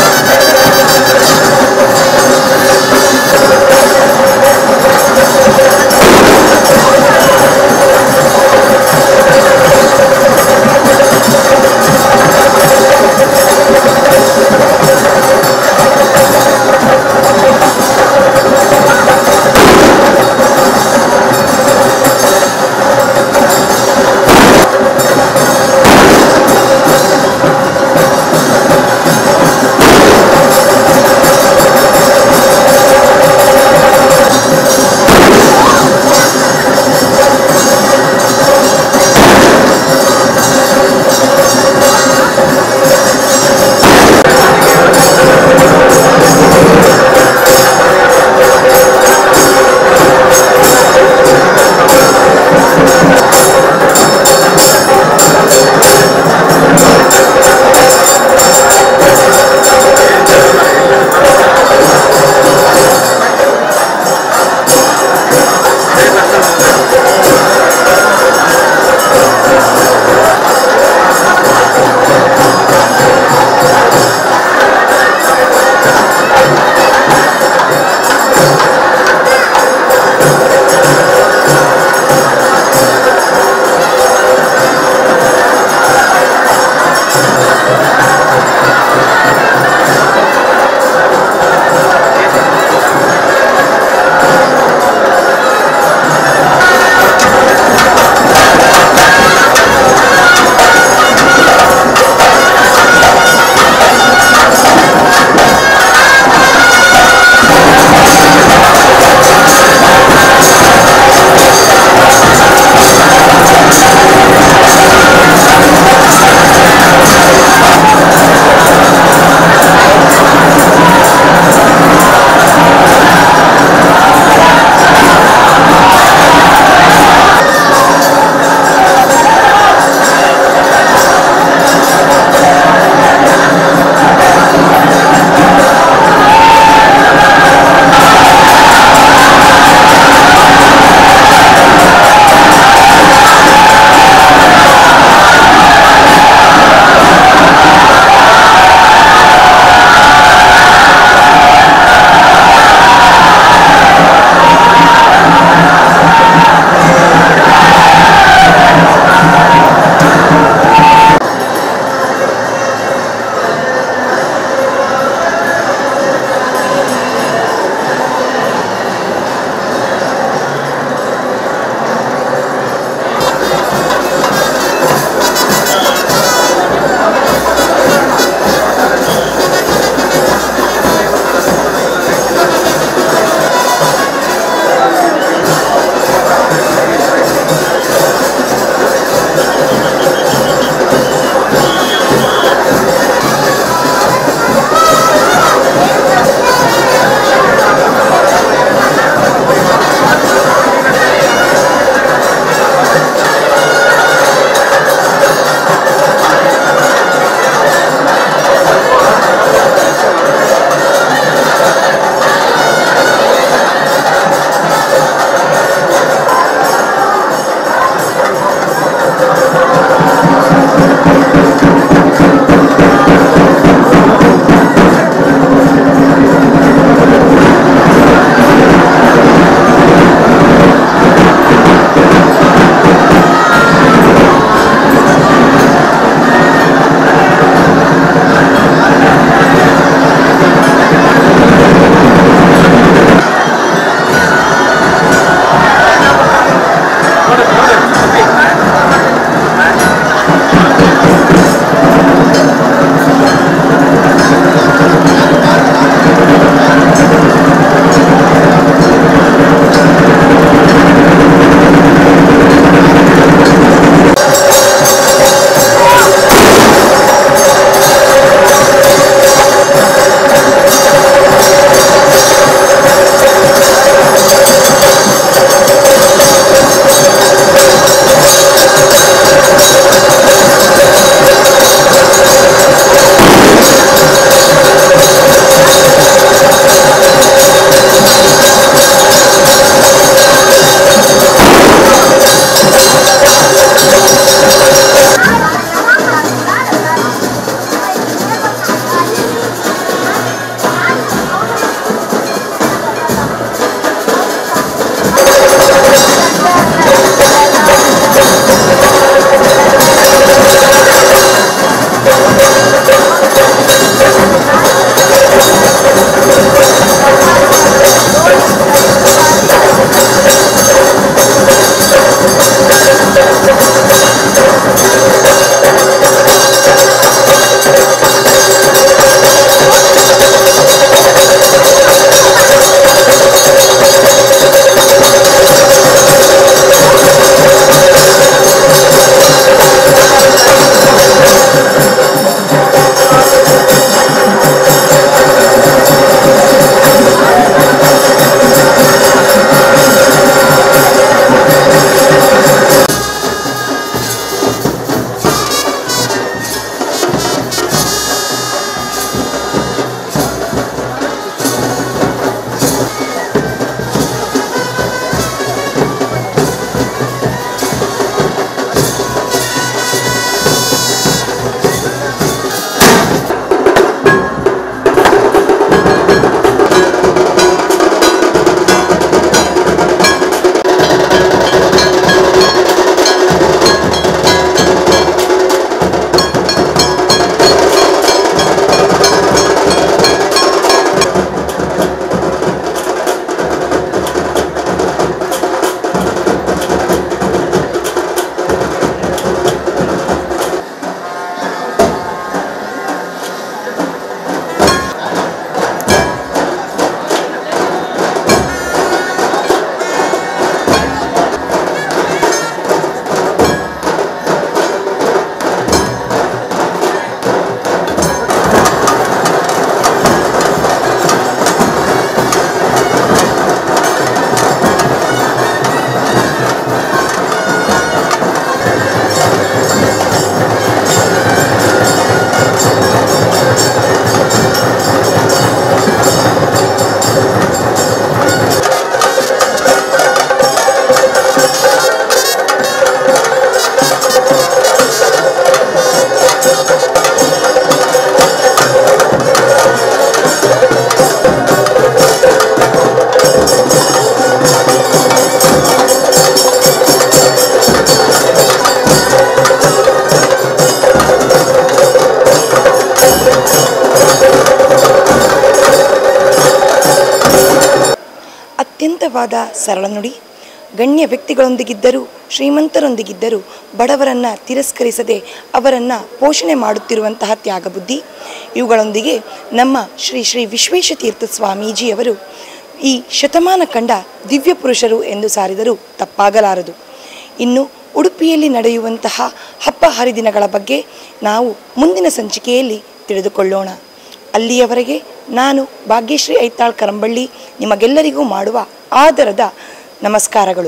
ಮೃದುವಾದ ಸರಳ ನುಡಿ ಗಣ್ಯ ವ್ಯಕ್ತಿಗಳೊಂದಿಗಿದ್ದರೂ ಶ್ರೀಮಂತರೊಂದಿಗಿದ್ದರೂ ಬಡವರನ್ನು ತಿರಸ್ಕರಿಸದೆ ಅವರನ್ನು ಪೋಷಣೆ ಮಾಡುತ್ತಿರುವಂತಹ ತ್ಯಾಗಬುದ್ಧಿ ಇವುಗಳೊಂದಿಗೆ ನಮ್ಮ ಶ್ರೀ ಶ್ರೀ ವಿಶ್ವೇಶತೀರ್ಥ ಸ್ವಾಮೀಜಿಯವರು ಈ ಶತಮಾನ ಕಂಡ ದಿವ್ಯ ಪುರುಷರು ಎಂದು ಸಾರಿದರೂ ತಪ್ಪಾಗಲಾರದು ಇನ್ನು ಉಡುಪಿಯಲ್ಲಿ ನಡೆಯುವಂತಹ ಹಬ್ಬ ಹರಿದಿನಗಳ ಬಗ್ಗೆ ನಾವು ಮುಂದಿನ ಸಂಚಿಕೆಯಲ್ಲಿ ತಿಳಿದುಕೊಳ್ಳೋಣ ಅಲ್ಲಿಯವರೆಗೆ ನಾನು ಭಾಗ್ಯಶ್ರೀ ಐತಾಳ್ ಕರಂಬಳ್ಳಿ ನಿಮಗೆಲ್ಲರಿಗೂ ಮಾಡುವ ಆದರದ ನಮಸ್ಕಾರಗಳು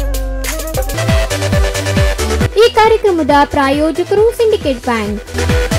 ಈ ಕಾರ್ಯಕ್ರಮದ ಪ್ರಾಯೋಜಕರು ಸಿಂಡಿಕೇಟ್ ಬ್ಯಾಂಕ್